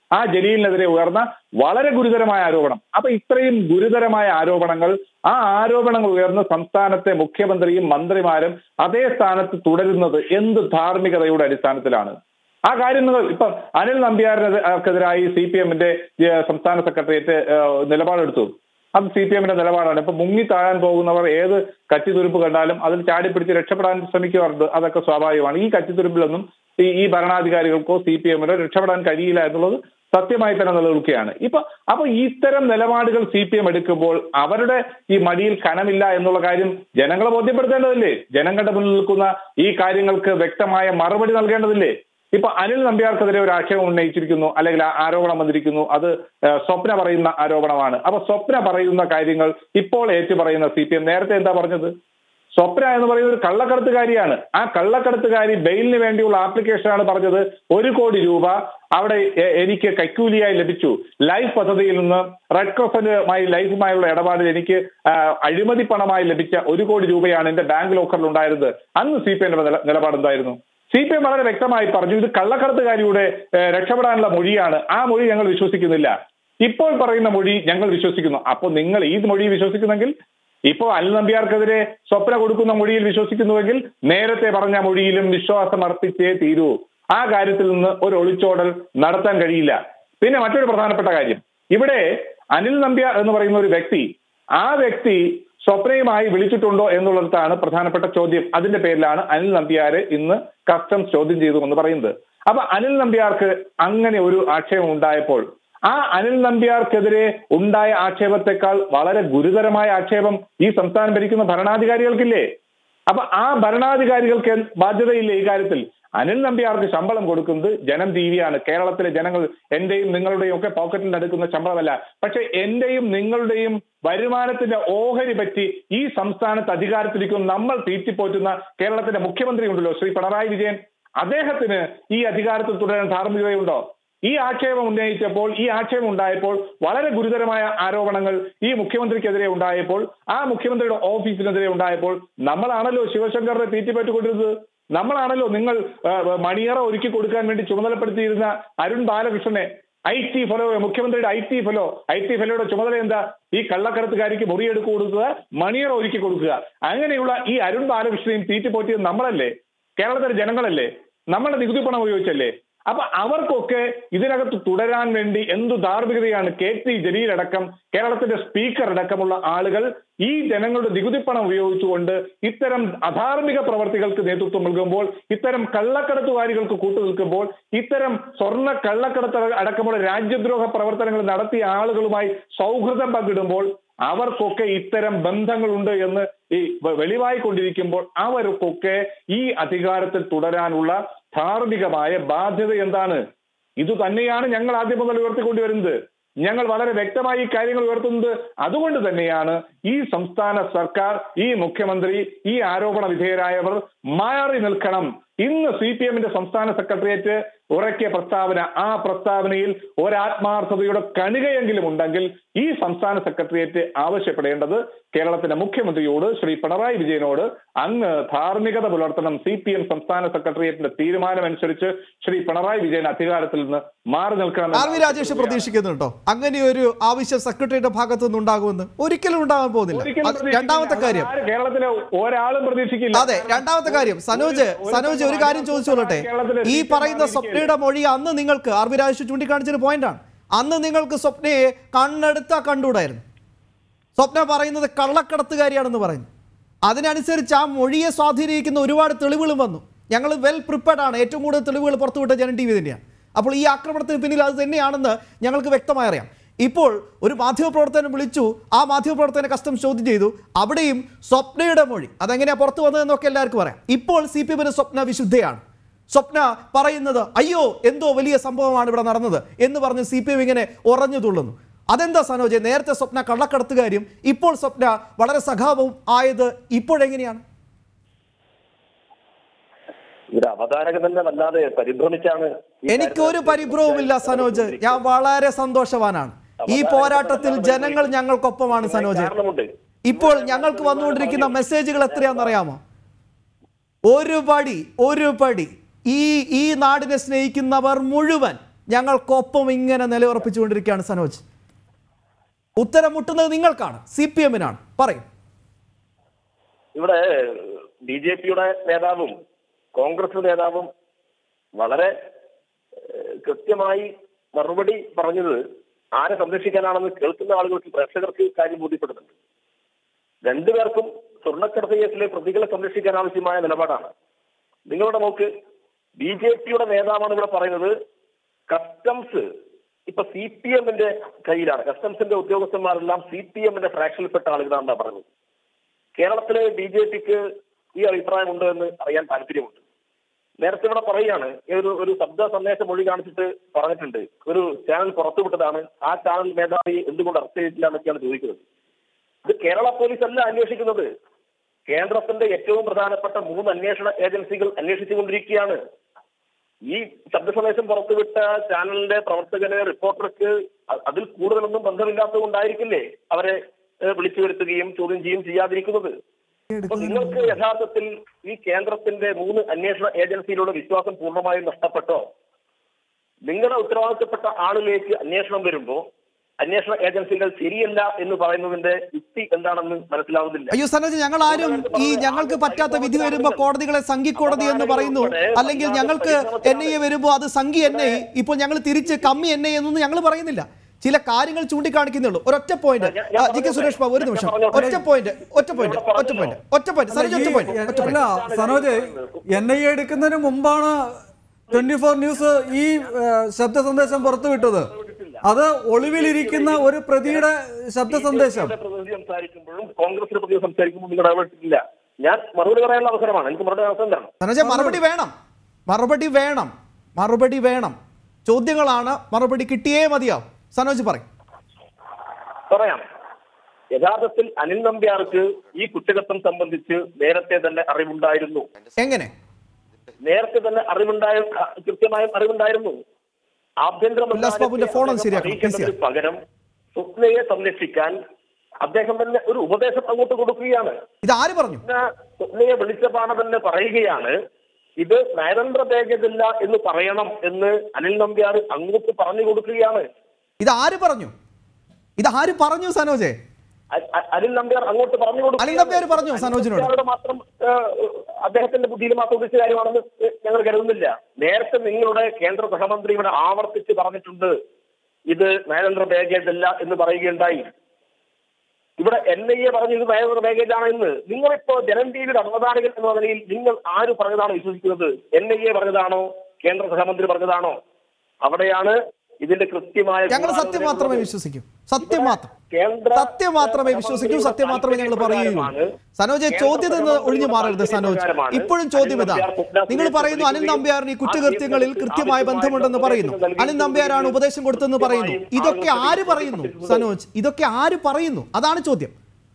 ആ ജലീലിനെതിരെ ഉയർന്ന വളരെ ഗുരുതരമായ ആരോപണം അപ്പൊ ഇത്രയും ഗുരുതരമായ ആരോപണങ്ങൾ ആ ആരോപണങ്ങൾ ഉയർന്ന സംസ്ഥാനത്തെ മുഖ്യമന്ത്രിയും മന്ത്രിമാരും അതേ സ്ഥാനത്ത് തുടരുന്നത് എന്ത് ധാർമ്മികതയുടെ അടിസ്ഥാനത്തിലാണ് ആ കാര്യങ്ങൾ ഇപ്പം അനിൽ നമ്പ്യാറിനെതിരായി സി പി എമ്മിന്റെ സംസ്ഥാന സെക്രട്ടേറിയറ്റ് ഏഹ്, നിലപാടെടുത്തു അത് സി പി എമ്മിന്റെ നിലപാടാണ് ഇപ്പൊ മുങ്ങി താഴാൻ പോകുന്നവർ ഏത് കച്ചിത്തുരുപ്പ് കണ്ടാലും അതിൽ ചാടിപ്പിടിച്ച് രക്ഷപ്പെടാൻ ശ്രമിക്കാറുണ്ട് അതൊക്കെ സ്വാഭാവികമാണ് ഈ കച്ചിത്തുരുപ്പിലൊന്നും ഈ ഈ ഭരണാധികാരികൾക്കോ സി പി എമ്മിനോ രക്ഷപ്പെടാൻ കഴിയില്ല എന്നുള്ളത് സത്യമായി തന്നെ നിലനിൽക്കുകയാണ് ഇപ്പൊ അപ്പൊ ഇത്തരം നിലപാടുകൾ സി പി എം എടുക്കുമ്പോൾ അവരുടെ ഈ മടിയിൽ കനമില്ല എന്നുള്ള കാര്യം ജനങ്ങളെ ബോധ്യപ്പെടുത്തേണ്ടതില്ലേ ജനങ്ങളുടെ മുന്നിൽ നിൽക്കുന്ന ഈ കാര്യങ്ങൾക്ക് വ്യക്തമായ മറുപടി നൽകേണ്ടതില്ലേ ഇപ്പൊ അനിൽ നമ്പ്യാർക്കെതിരെ ഒരു ആക്ഷേപം ഉന്നയിച്ചിരിക്കുന്നു അല്ലെങ്കിൽ ആ ആരോപണം വന്നിരിക്കുന്നു അത് ഏഹ്, സ്വപ്ന പറയുന്ന ആരോപണമാണ് അപ്പൊ സ്വപ്ന പറയുന്ന കാര്യങ്ങൾ ഇപ്പോൾ ഏറ്റു പറയുന്ന സി പി എം നേരത്തെ എന്താ പറഞ്ഞത് സ്വപ്ന എന്ന് പറയുന്ന ഒരു കള്ളക്കടത്തുകാരിയാണ് ആ കള്ളക്കടത്തുകാരി ബെയിലിന് വേണ്ടിയുള്ള ആപ്ലിക്കേഷനാണ് പറഞ്ഞത് ഒരു കോടി രൂപ അവിടെ എ- എനിക്ക് കൈക്കൂലിയായി ലഭിച്ചു ലൈഫ് പദ്ധതിയിൽ നിന്ന് റെഡ് ക്രോസന്റുമായി ലൈഫുമായുള്ള ഇടപാടിൽ എനിക്ക് ആ, അഴിമതി പണമായി ലഭിച്ച ഒരു കോടി രൂപയാണ് എന്റെ ബാങ്ക് ലോക്കറിൽ ഉണ്ടായിരുന്നത് അന്ന് സി പി എമ്മിന്റെ നിലപാട് എന്തായിരുന്നു സി പി എം വളരെ വ്യക്തമായി പറഞ്ഞു ഇത് കള്ളക്കടത്തുകാരിയുടെ ഏഹ്, രക്ഷപ്പെടാനുള്ള മൊഴിയാണ് ആ മൊഴി ഞങ്ങൾ വിശ്വസിക്കുന്നില്ല ഇപ്പോൾ പറയുന്ന മൊഴി ഞങ്ങൾ വിശ്വസിക്കുന്നു അപ്പോൾ നിങ്ങൾ ഈ മൊഴി വിശ്വസിക്കുന്നെങ്കിൽ ഇപ്പോൾ അൽ നമ്പ്യാർക്കെതിരെ സ്വപ്ന കൊടുക്കുന്ന മൊഴിയിൽ വിശ്വസിക്കുന്നുവെങ്കിൽ നേരത്തെ പറഞ്ഞ മൊഴിയിലും വിശ്വാസം അർപ്പിച്ചേ തീരൂ ആ കാര്യത്തിൽ നിന്ന് ഒരു ഒളിച്ചോടൽ നടത്താൻ കഴിയില്ല പിന്നെ മറ്റൊരു പ്രധാനപ്പെട്ട കാര്യം ഇവിടെ അനിൽ നമ്പ്യാർ എന്ന് പറയുന്ന ഒരു വ്യക്തി ആ വ്യക്തി സ്വപ്നയുമായി വിളിച്ചിട്ടുണ്ടോ എന്നുള്ളിടത്താണ് പ്രധാനപ്പെട്ട ചോദ്യം അതിന്റെ പേരിലാണ് അനിൽ നമ്പ്യാരെ ഇന്ന് കസ്റ്റംസ് ചോദ്യം ചെയ്തു എന്ന് പറയുന്നത് അപ്പൊ അനിൽ നമ്പ്യാർക്ക് അങ്ങനെ ഒരു ആക്ഷേപം ഉണ്ടായപ്പോൾ ആ അനിൽ നമ്പ്യാർക്കെതിരെ ഉണ്ടായ ആക്ഷേപത്തെക്കാൾ വളരെ ഗുരുതരമായ ആക്ഷേപം ഈ സംസ്ഥാനം ഭരിക്കുന്ന ഭരണാധികാരികൾക്കില്ലേ അപ്പൊ ആ ഭരണാധികാരികൾക്ക് എന്ത് ബാധ്യതയില്ലേ ഈ കാര്യത്തിൽ അനിൽ നമ്പ്യാർക്ക് ശമ്പളം കൊടുക്കുന്നത് ജനം ടി വിയാണ് കേരളത്തിലെ ജനങ്ങൾ എന്റെയും നിങ്ങളുടെയും ഒക്കെ പോക്കറ്റിൽ നടക്കുന്ന ശമ്പളമല്ല പക്ഷെ എന്റെയും നിങ്ങളുടെയും വരുമാനത്തിന്റെ ഓഹരി പറ്റി ഈ സംസ്ഥാനത്ത് അധികാരത്തിലിരിക്കുന്ന നമ്മൾ തീറ്റിപ്പോറ്റുന്ന കേരളത്തിന്റെ മുഖ്യമന്ത്രി ഉണ്ടല്ലോ ശ്രീ പിണറായി വിജയൻ അദ്ദേഹത്തിന് ഈ അധികാരത്തിൽ തുടരാൻ ധാർമ്മികതയുണ്ടോ ഈ ആക്ഷേപം ഉന്നയിച്ചപ്പോൾ ഈ ആക്ഷേപം ഉണ്ടായപ്പോൾ വളരെ ഗുരുതരമായ ആരോപണങ്ങൾ ഈ മുഖ്യമന്ത്രിക്കെതിരെ ഉണ്ടായപ്പോൾ ആ മുഖ്യമന്ത്രിയുടെ ഓഫീസിനെതിരെ ഉണ്ടായപ്പോൾ നമ്മളാണല്ലോ ശിവശങ്കറിനെ തീറ്റിപ്പറ്റുകൊണ്ടിരുന്നത് നമ്മളാണല്ലോ നിങ്ങൾ ആ, മണിയറ ഒരുക്കി കൊടുക്കാൻ വേണ്ടി ചുമതലപ്പെടുത്തിയിരുന്ന അരുൺ ബാലകൃഷ്ണനെ ഐ ടി ഫെലോ മുഖ്യമന്ത്രിയുടെ I T fellow I T ഫെലോയുടെ ചുമതല എന്താ ഈ കള്ളക്കടത്തുകാരിക്ക് മുറിയെടുക്ക് കൊടുക്കുക മണിയറ ഒരുക്കി കൊടുക്കുക അങ്ങനെയുള്ള ഈ അരുൺ ബാലകൃഷ്ണനെയും തീറ്റിപ്പോറ്റിയത് നമ്മളല്ലേ കേരളത്തിലെ ജനങ്ങളല്ലേ നമ്മുടെ നികുതി പണം ഉപയോഗിച്ചല്ലേ അപ്പൊ അവർക്കൊക്കെ ഇതിനകത്ത് തുടരാൻ വേണ്ടി എന്തു ധാർമ്മികതയാണ് കെ ടി ജലീൽ അടക്കം കേരളത്തിന്റെ സ്പീക്കർ അടക്കമുള്ള ആളുകൾ ഈ ജനങ്ങളുടെ നികുതിപ്പണം ഉപയോഗിച്ചുകൊണ്ട് ഇത്തരം അധാർമിക പ്രവർത്തികൾക്ക് നേതൃത്വം നൽകുമ്പോൾ ഇത്തരം കള്ളക്കടത്തുകാരികൾക്ക് കൂട്ടുനിൽക്കുമ്പോൾ ഇത്തരം സ്വർണ്ണ കള്ളക്കടത്ത് അടക്കമുള്ള രാജ്യദ്രോഹ പ്രവർത്തനങ്ങൾ നടത്തിയ ആളുകളുമായി സൗഹൃദം പങ്കിടുമ്പോൾ അവർക്കൊക്കെ ഇത്തരം ബന്ധങ്ങളുണ്ട് എന്ന് ഈ വ- വെളിവായിക്കൊണ്ടിരിക്കുമ്പോൾ അവർക്കൊക്കെ ഈ അധികാരത്തിൽ തുടരാനുള്ള ധാർമ്മികമായ ബാധ്യത എന്താണ് ഇത് തന്നെയാണ് ഞങ്ങൾ ആദ്യം മുതൽ ഉയർത്തിക്കൊണ്ടുവരുന്നത് ഞങ്ങൾ വളരെ വ്യക്തമായി ഈ കാര്യങ്ങൾ ഉയർത്തുന്നത് അതുകൊണ്ട് തന്നെയാണ് ഈ സംസ്ഥാന സർക്കാർ ഈ മുഖ്യമന്ത്രി ഈ ആരോപണ വിധേയരായവർ മാറി നിൽക്കണം ഇന്ന് സി പി എമ്മിന്റെ സംസ്ഥാന സെക്രട്ടേറിയറ്റ് ഉറക്കിയ പ്രസ്താവന ആ പ്രസ്താവനയിൽ ഒരാത്മാർത്ഥതയുടെ കണികയെങ്കിലും ഉണ്ടെങ്കിൽ ഈ സംസ്ഥാന സെക്രട്ടേറിയറ്റ് ആവശ്യപ്പെടേണ്ടത് കേരളത്തിന്റെ മുഖ്യമന്ത്രിയോട് ശ്രീ പിണറായി വിജയനോട് അങ്ങ് ധാർമ്മികത പുലർത്തണം സി പി എം സംസ്ഥാന സെക്രട്ടേറിയറ്റിന്റെ തീരുമാനമനുസരിച്ച് ശ്രീ പിണറായി വിജയൻ അധികാരത്തിൽ നിന്ന് മാറി നിൽക്കണം ആർ വി രാജേഷ് പ്രതീക്ഷിക്കുന്നുണ്ടോ അങ്ങനെ ഒരു ആവശ്യം സെക്രട്ടറിയുടെ ഭാഗത്തു നിന്നുണ്ടാകുമെന്ന് ഒരിക്കലും ഉണ്ടാകാൻ പോകുന്നില്ല ഒരിക്കലും അത് രണ്ടാമത്തെ പ്രതീക്ഷിക്കില്ല. കാര്യം ആര് കേരളത്തിലെ ഒരാളും പ്രതീക്ഷിക്കില്ല അതെ രണ്ടാമത്തെ കാര്യം സനോജ് ഒരു- സനോജ് ഒരു കാര്യം ചോദിച്ചോളട്ടെ കേരളത്തിലെ ഈ CPM പറയുന്ന ആയിരിക്കും. സ്വപ്നയുടെ മൊഴി അന്ന് നിങ്ങൾക്ക് ആർ വി രാജേഷ് ചൂണ്ടിക്കാണിച്ചൊരു പോയിന്റാണ് അന്ന് നിങ്ങൾക്ക് സ്വപ്നയെ കണ്ണെടുത്താ കണ്ടുകൂടായിരുന്നു സ്വപ്ന പറയുന്നത് കള്ളക്കടത്തുകാരിയാണെന്ന് പറയുന്നു അതിനനുസരിച്ച് ആ മൊഴിയെ സ്വാധീനിക്കുന്ന ഒരുപാട് തെളിവുകളും വന്നു ഞങ്ങൾ വെൽ പ്രിപ്പയർഡ് ആണ് ഏറ്റവും കൂടുതൽ തെളിവുകൾ പുറത്തുവിട്ട ജനൻ ടി വി തന്നെയാണ് അപ്പോൾ ഈ ആക്രമണത്തിന് പിന്നിൽ അത് തന്നെയാണെന്ന് ഞങ്ങൾക്ക് വ്യക്തമായി അറിയാം ഇപ്പോൾ ഒരു മാധ്യമപ്രവർത്തനം വിളിച്ചു ആ മാധ്യമപ്രവർത്തനെ കസ്റ്റംസ് ചോദ്യം ചെയ്തു അവിടെയും സ്വപ്നയുടെ മൊഴി അതെങ്ങനെയാ പുറത്തു വന്നതെന്നൊക്കെ എല്ലാവർക്കും അറിയാം ഇപ്പോൾ സി പി എമ്മിന് സ്വപ്ന വിശുദ്ധയാണ് സ്വപ്ന പറയുന്നത് അയ്യോ എന്തോ വലിയ സംഭവമാണ് ഇവിടെ നടന്നത് എന്ന് പറഞ്ഞ് സി പി എം ഇങ്ങനെ ഉറഞ്ഞു തുള്ളുന്നു അതെന്താ സനോജ് നേരത്തെ സ്വപ്ന കള്ളക്കടത്തുകാര്യം ഇപ്പോൾ സ്വപ്ന വളരെ സഖാവും ആയത് ഇപ്പോഴെങ്ങനെയാണ് ഒരു അവതാരക തന്നെ വല്ലാതെ പരിഭ്രമിച്ചാണ് ഈ എനിക്ക് ഒരു കാര്യത്തിൽ പരിഭ്രവുമില്ല സനോജ് ഞാൻ വളരെ സന്തോഷവാനാണ് ഈ പോരാട്ടത്തിൽ ജനങ്ങൾ ഞങ്ങൾക്കൊപ്പമാണ് സനോജ് കാരണമുണ്ട് ഇപ്പോൾ ഞങ്ങൾക്ക് വന്നുകൊണ്ടിരിക്കുന്ന മെസ്സേജുകൾ എത്രയാണെന്നറിയാമോ ഒരു പടി ഒരു പടി ഈ ഈ നാടിനെ സ്നേഹിക്കുന്നവർ മുഴുവൻ ഞങ്ങൾക്കൊപ്പം ഇങ്ങനെ നിലയുറപ്പിച്ചുകൊണ്ടിരിക്കുകയാണ് സനോജ് ഉത്തരം മുട്ടുന്നത് നിങ്ങൾക്കാണ് സി പി എമ്മിനാണ് പറയും ഇവിടെ ബി ജെ പിയുടെ നേതാവും കോൺഗ്രസ് നേതാവും വളരെ ഏഹ്, കൃത്യമായി മറുപടി പറഞ്ഞത് ആരെ സംരക്ഷിക്കാനാണെന്ന് കേൾക്കുന്ന ആളുകൾക്ക് പ്രേക്ഷകർക്ക് കാര്യം ബോധ്യപ്പെടുന്നുണ്ട് രണ്ടുപേർക്കും സ്വർണ്ണക്കടത്ത് കേസിലെ പ്രതികളെ സംരക്ഷിക്കാൻ ആവശ്യമായ നിലപാടാണ് നിങ്ങളുടെ നോക്ക് ബി ജെ പിയുടെ നേതാവാണ് ഇവിടെ പറയുന്നത് കസ്റ്റംസ് ഇപ്പൊ സി പി എമ്മിന്റെ കയ്യിലാണ് കസ്റ്റംസിന്റെ ഉദ്യോഗസ്ഥന്മാരെല്ലാം സി പി എമ്മിന്റെ ഫ്രാക്ഷനിൽപ്പെട്ട ആളുകളാണെന്നാണ് പറഞ്ഞത് കേരളത്തിലെ ബി ജെ പിക്ക് ഈ അഭിപ്രായമുണ്ട് എന്ന് അറിയാൻ താല്പര്യമുണ്ട് നേരത്തെ ഇവിടെ പറയുകയാണ് ഈ ഒരു ഒരു ശബ്ദ സന്ദേശ മൊഴി കാണിച്ചിട്ട് പറഞ്ഞിട്ടുണ്ട് ഒരു ചാനൽ പുറത്തുവിട്ടതാണ് ആ ചാനൽ മേധാവി എന്തുകൊണ്ട് അറസ്റ്റ് ചെയ്തിട്ടില്ല എന്നൊക്കെയാണ് ചോദിക്കുന്നത് ഇത് കേരള പോലീസ് അല്ല അന്വേഷിക്കുന്നത് കേന്ദ്രത്തിന്റെ ഏറ്റവും പ്രധാനപ്പെട്ട മൂന്ന് അന്വേഷണ ഏജൻസികൾ അന്വേഷിച്ചുകൊണ്ടിരിക്കുകയാണ് ഈ ശബ്ദ സന്ദേശം പുറത്തുവിട്ട ചാനലിന്റെ പ്രവർത്തകന് റിപ്പോർട്ടർക്ക് അ- അതിൽ കൂടുതലൊന്നും ബന്ധമില്ലാത്തത് കൊണ്ടായിരിക്കില്ലേ അവരെ ഏഹ്, വിളിച്ചു വരുത്തുകയും ചോദ്യം ചെയ്യുകയും ചെയ്യാതിരിക്കുന്നത് അപ്പൊ നിങ്ങൾക്ക് യഥാർത്ഥത്തിൽ ഈ കേന്ദ്രത്തിന്റെ മൂന്ന് അന്വേഷണ ഏജൻസിയിലുള്ള വിശ്വാസം പൂർണ്ണമായും നഷ്ടപ്പെട്ടോ നിങ്ങളുടെ ഉത്തരവാദിത്തപ്പെട്ട ആളിലേക്ക് അന്വേഷണം വരുമ്പോ അന്വേഷണ ഏജൻസികൾ ശരിയല്ല എന്ന് പറയുന്നതിന്റെ യുക്തി എന്താണെന്ന് മനസ്സിലാവുന്നില്ല അയ്യോ സനോജ് ഞങ്ങൾ ആരും ഈ ഞങ്ങൾക്ക് പറ്റാത്ത വിധി വരുമ്പോൾ കോടതികളെ സംഘിക്കോടതി എന്ന് പറയുന്നു അല്ലെങ്കിൽ ഞങ്ങൾക്ക് എൻ ഐ എ വരുമ്പോൾ അത് സംഘി എൻ ഐ ഇപ്പോൾ ഞങ്ങൾ തിരിച്ച് കമ്മി എൻ ഐ എന്നൊന്നും ഞങ്ങൾ പറയുന്നില്ല ചില കാര്യങ്ങൾ ചൂണ്ടിക്കാണിക്കുന്നുള്ളൂ ഒരൊറ്റ point G K Suresh Babu ഒരു നിമിഷം ഒറ്റ പോയിന്റ് ഒറ്റ പോയിന്റ് ഒറ്റ പോയിന്റ് ഒറ്റ പോയിന്റ് സനോജ് ഒറ്റ പോയിന്റ് ഒറ്റ അല്ല point Sanoj N I A എടുക്കുന്നതിന് മുമ്പാണ് ട്വന്റി ഫോർ ന്യൂസ് ഈ ഏഹ്, ശബ്ദ സന്ദേശം പുറത്തുവിട്ടത് അത് ഒളിവിലിരിക്കുന്ന ഒരു പ്രതിയുടെ ശബ്ദ സന്ദേശം BJP യുടെ പ്രതിനിധി സംസാരിക്കുമ്പോഴും കോൺഗ്രസിന്റെ പ്രതിനിധി സംസാരിക്കുമ്പോഴും നിങ്ങൾ ഇടപെട്ടിട്ടില്ല ഞാൻ മറുപടി പറയാനുള്ള അവസരമാണ് എനിക്ക് മറുപടി അവസരം തരണം സനോജ മറുപടി വേണം മറുപടി വേണം മറുപടി വേണം ചോദ്യങ്ങളാണ് മറുപടി കിട്ടിയേ മതിയാവും സനോജ് പറയും പറയാം യഥാർത്ഥത്തിൽ അനിൽ നമ്പ്യാർക്ക് ഈ കുറ്റകൃത്യം സംബന്ധിച്ച് നേരത്തെ തന്നെ അറിവുണ്ടായിരുന്നു എങ്ങനെ നേരത്തെ തന്നെ അറിവുണ്ടായ കൃത്യമായും അറിവുണ്ടായിരുന്നു ആഭ്യന്തര ഉല്ലാസ് ബാബുവിന്റെ ഫോൺ ഒന്ന് ശരിയാക്കണം, അറിയിക്കുന്നതിന് please. പകരം സ്വപ്നയെ സംരക്ഷിക്കാൻ അദ്ദേഹം തന്നെ ഒരു ഉപദേശം അങ്ങോട്ട് കൊടുക്കുകയാണ് ഇത് ആര് പറഞ്ഞു സ്വപ്ന സ്വപ്നയെ വിളിച്ചപാണ് തന്നെ പറയുകയാണ് ഇത് നയതന്ത്ര ഭേദമില്ല എന്ന് പറയണം എന്ന് അനിൽ നമ്പ്യാർ അങ്ങോട്ട് പറഞ്ഞു കൊടുക്കുകയാണ് ഇത് ആര് പറഞ്ഞു ഇത് ആര് പറഞ്ഞു സനോജെ അ- അ- അനിൽ നമ്പ്യാർ അങ്ങോട്ട് പറഞ്ഞു കൊടുക്കുകയാണ്. അനിൽ നമ്പ്യാർ പറഞ്ഞു സനോജിനോട്. നമ്പ്യാരുടെ മാത്രം ആ, അദ്ദേഹത്തിന്റെ ബുദ്ധിയിൽ മാത്രം ഉദ്ദേശിച്ച കാര്യമാണെന്ന് ഞങ്ങൾ കരുതുന്നില്ല നേരത്തെ നിങ്ങളുടെ കേന്ദ്ര സഹമന്ത്രി ഇവിടെ ആവർത്തിച്ച് പറഞ്ഞിട്ടുണ്ട് ഇത് നയതന്ത്ര പാക്കേജ് അല്ല എന്ന് പറയുകയുണ്ടായി ഇവിടെ എൻ ഐ എ പറഞ്ഞു ഇത് നയതന്ത്ര പാക്കേജ് ആണ് എന്ന് നിങ്ങളിപ്പോ ജനം ടിവിയുടെ അവതാരകൻ എന്ന നിലയിൽ നിങ്ങൾ ആര് പറഞ്ഞതാണോ വിശ്വസിക്കുന്നത് എൻ ഐ എ പറഞ്ഞതാണോ കേന്ദ്ര സഹമന്ത്രി പറഞ്ഞതാണോ അവിടെയാണ് ഇതിന്റെ കൃത്യമായ ഞങ്ങൾ സത്യം മാത്രമേ വിശ്വസിക്കൂ സത്യം മാത്രം കേന്ദ്ര സത്യം മാത്രമേ വിശ്വസിക്കൂ സത്യം മാത്രമേ ഞങ്ങൾ പറയുകയുള്ളൂ സനോജെ ചോദ്യത്തിൽ നിന്ന് ഒഴിഞ്ഞു മാറരുത് സനോജ് ഇപ്പോഴും ചോദ്യം ഇതാ നിങ്ങൾ പറയുന്നു അനിൽ നമ്പ്യാറിന് ഈ കുറ്റകൃത്യങ്ങളിൽ കൃത്യമായ ബന്ധമുണ്ടെന്ന് പറയുന്നു അനിൽ നമ്പ്യാരാണ് ഉപദേശം കൊടുത്തെന്ന് പറയുന്നു ഇതൊക്കെ ആര് പറയുന്നു സനോജ് ഇതൊക്കെ ആര് പറയുന്നു അതാണ് ചോദ്യം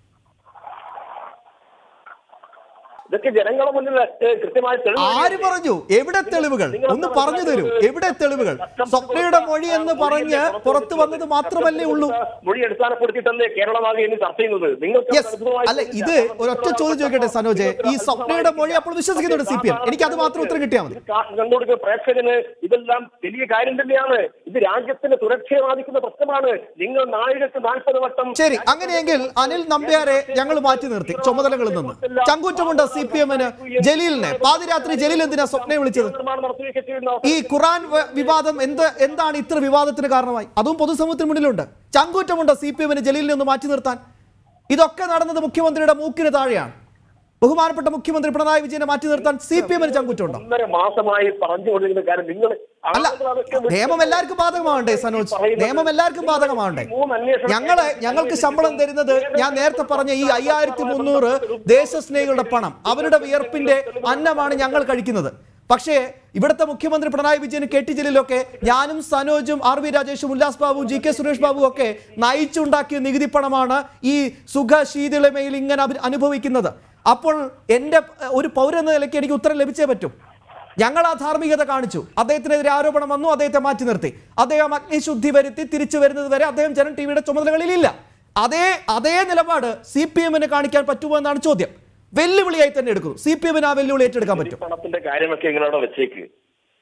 ഇതൊക്കെ ജനങ്ങളുടെ മുന്നിൽ ഏഹ്, കൃത്യമായ തെളിവ് ആര് പറഞ്ഞു എവിടെ തെളിവുകൾ ഒന്ന് പറഞ്ഞു തരൂ എവിടെ തെളിവുകൾ സ്വപ്നയുടെ മൊഴി എന്ന് പറഞ്ഞ് പുറത്തു വന്നത് മാത്രമല്ലേ ഉള്ളൂ മൊഴി അടിസ്ഥാനപ്പെടുത്തിയിട്ടല്ലേ കേരളമാകെ ഇന്ന് ചർച്ച ചെയ്യുന്നത് നിങ്ങൾക്ക് യെസ് അല്ല ഇത് ഒരൊറ്റ ചോദ്യം ചോദിക്കട്ടെ സനോജ് ഈ സ്വപ്നയുടെ മൊഴി അപ്പോൾ വിശ്വസിക്കുന്നുണ്ട് സി പി എം എനിക്ക് അത് മാത്രം ഉത്തരം കിട്ടിയാൽ മതി കണ്ടുകൊടുക്കുന്ന പ്രേക്ഷകന് ഇതെല്ലാം വലിയ കാര്യം തന്നെയാണ് ഇത് രാജ്യത്തിന് സുരക്ഷയെ ബാധിക്കുന്ന പ്രശ്നമാണ് നിങ്ങൾ നാഴികക്ക് നാൽപ്പത് വട്ടം ശരി അങ്ങനെയെങ്കിൽ അനിൽ നമ്പ്യാരെ ഞങ്ങൾ മാറ്റി നിർത്തി ചുമതലകളിൽ നിന്ന് ചങ്കൂറ്റമുണ്ട് സി പി എമ്മിന് ജലീലിനെ പാതിരാത്രി ജലീൽ എന്തിനാ സ്വപ്നയെ വിളിച്ചത് നിർമ്മാണം നടത്തുകയൊക്കെ ചെയ്യുന്ന ഈ ഖുറാൻ വ- വിവാദം എന്ത് എന്താണ് ഇത്ര വിവാദത്തിന് കാരണമായി അതും പൊതുസമൂഹത്തിന് മുന്നിലുണ്ട് ചങ്കൂറ്റമുണ്ട് സി പി എമ്മിന് ജലീലിനെ ഒന്ന് മാറ്റി നിർത്താൻ ഇതൊക്കെ നടന്നത് മുഖ്യമന്ത്രിയുടെ മൂക്കിന് താഴെയാണ് ബഹുമാനപ്പെട്ട മുഖ്യമന്ത്രി പിണറായി വിജയനെ മാറ്റി നിർത്താൻ സി പി എമ്മിന് ചങ്കൂറ്റമുണ്ടോ ഒന്നര മാസമായി പറഞ്ഞുകൊണ്ടിരിക്കുന്ന കാര്യം നിങ്ങൾ അല്ല ആളുകൾ അതൊക്കെ വിട്ട് നിയമം എല്ലാവർക്കും ബാധകമാവണ്ടേ സനോജ് പറയുന്നത് നിയമം എല്ലാവർക്കും ബാധകമാവണ്ടേ ഈ മൂന്ന് അന്വേഷണ ഞങ്ങള് ഞങ്ങൾക്ക് ശമ്പളം തരുന്നത് ഞാൻ നേരത്തെ പറഞ്ഞ ഈ അയ്യായിരത്തി മുന്നൂറ് ദേശസ്നേഹികളുടെ പണം അവരുടെ വിയർപ്പിന്റെ അന്നമാണ് ഞങ്ങൾ കഴിക്കുന്നത് പക്ഷേ ഇവിടുത്തെ മുഖ്യമന്ത്രി പിണറായി വിജയൻ കെ ടി ജലീലൊക്കെ ഞാനും സനോജും ആർ വി രാജേഷും ഉല്ലാസ് ബാബുവും ജി കെ സുരേഷ് ബാബുവും ഒക്കെ നയിച്ചുണ്ടാക്കിയ നികുതി പണമാണ് ഈ സുഖ ശീതളമയിൽ ഇങ്ങനെ അവര് അനുഭവിക്കുന്നത് അപ്പോൾ എൻ്റെ അഹ്, ഒരു പൗരൻ എന്ന നിലയ്ക്ക് എനിക്ക് ഉത്തരം ലഭിച്ചേ പറ്റും ഞങ്ങൾ ആ ധാർമ്മികത കാണിച്ചു അദ്ദേഹത്തിനെതിരെ ആരോപണം വന്നു അദ്ദേഹത്തെ മാറ്റി നിർത്തി അദ്ദേഹം അഗ്നിശുദ്ധി വരുത്തി തിരിച്ചു വരുന്നത് വരെ അദ്ദേഹം ജനം ടി വിയുടെ ചുമതലകളിലില്ല അതേ അതേ നിലപാട് സി പി എമ്മിന് കാണിക്കാൻ പറ്റുമോ എന്നാണ് ചോദ്യം വെല്ലുവിളിയായി തന്നെ എടുക്കും സി പി എമ്മിന് ആ വെല്ലുവിളി ഏറ്റെടുക്കാൻ പറ്റും പണത്തിന്റെ കാര്യമൊക്കെ നിങ്ങളവിടെ വെച്ചേക്ക്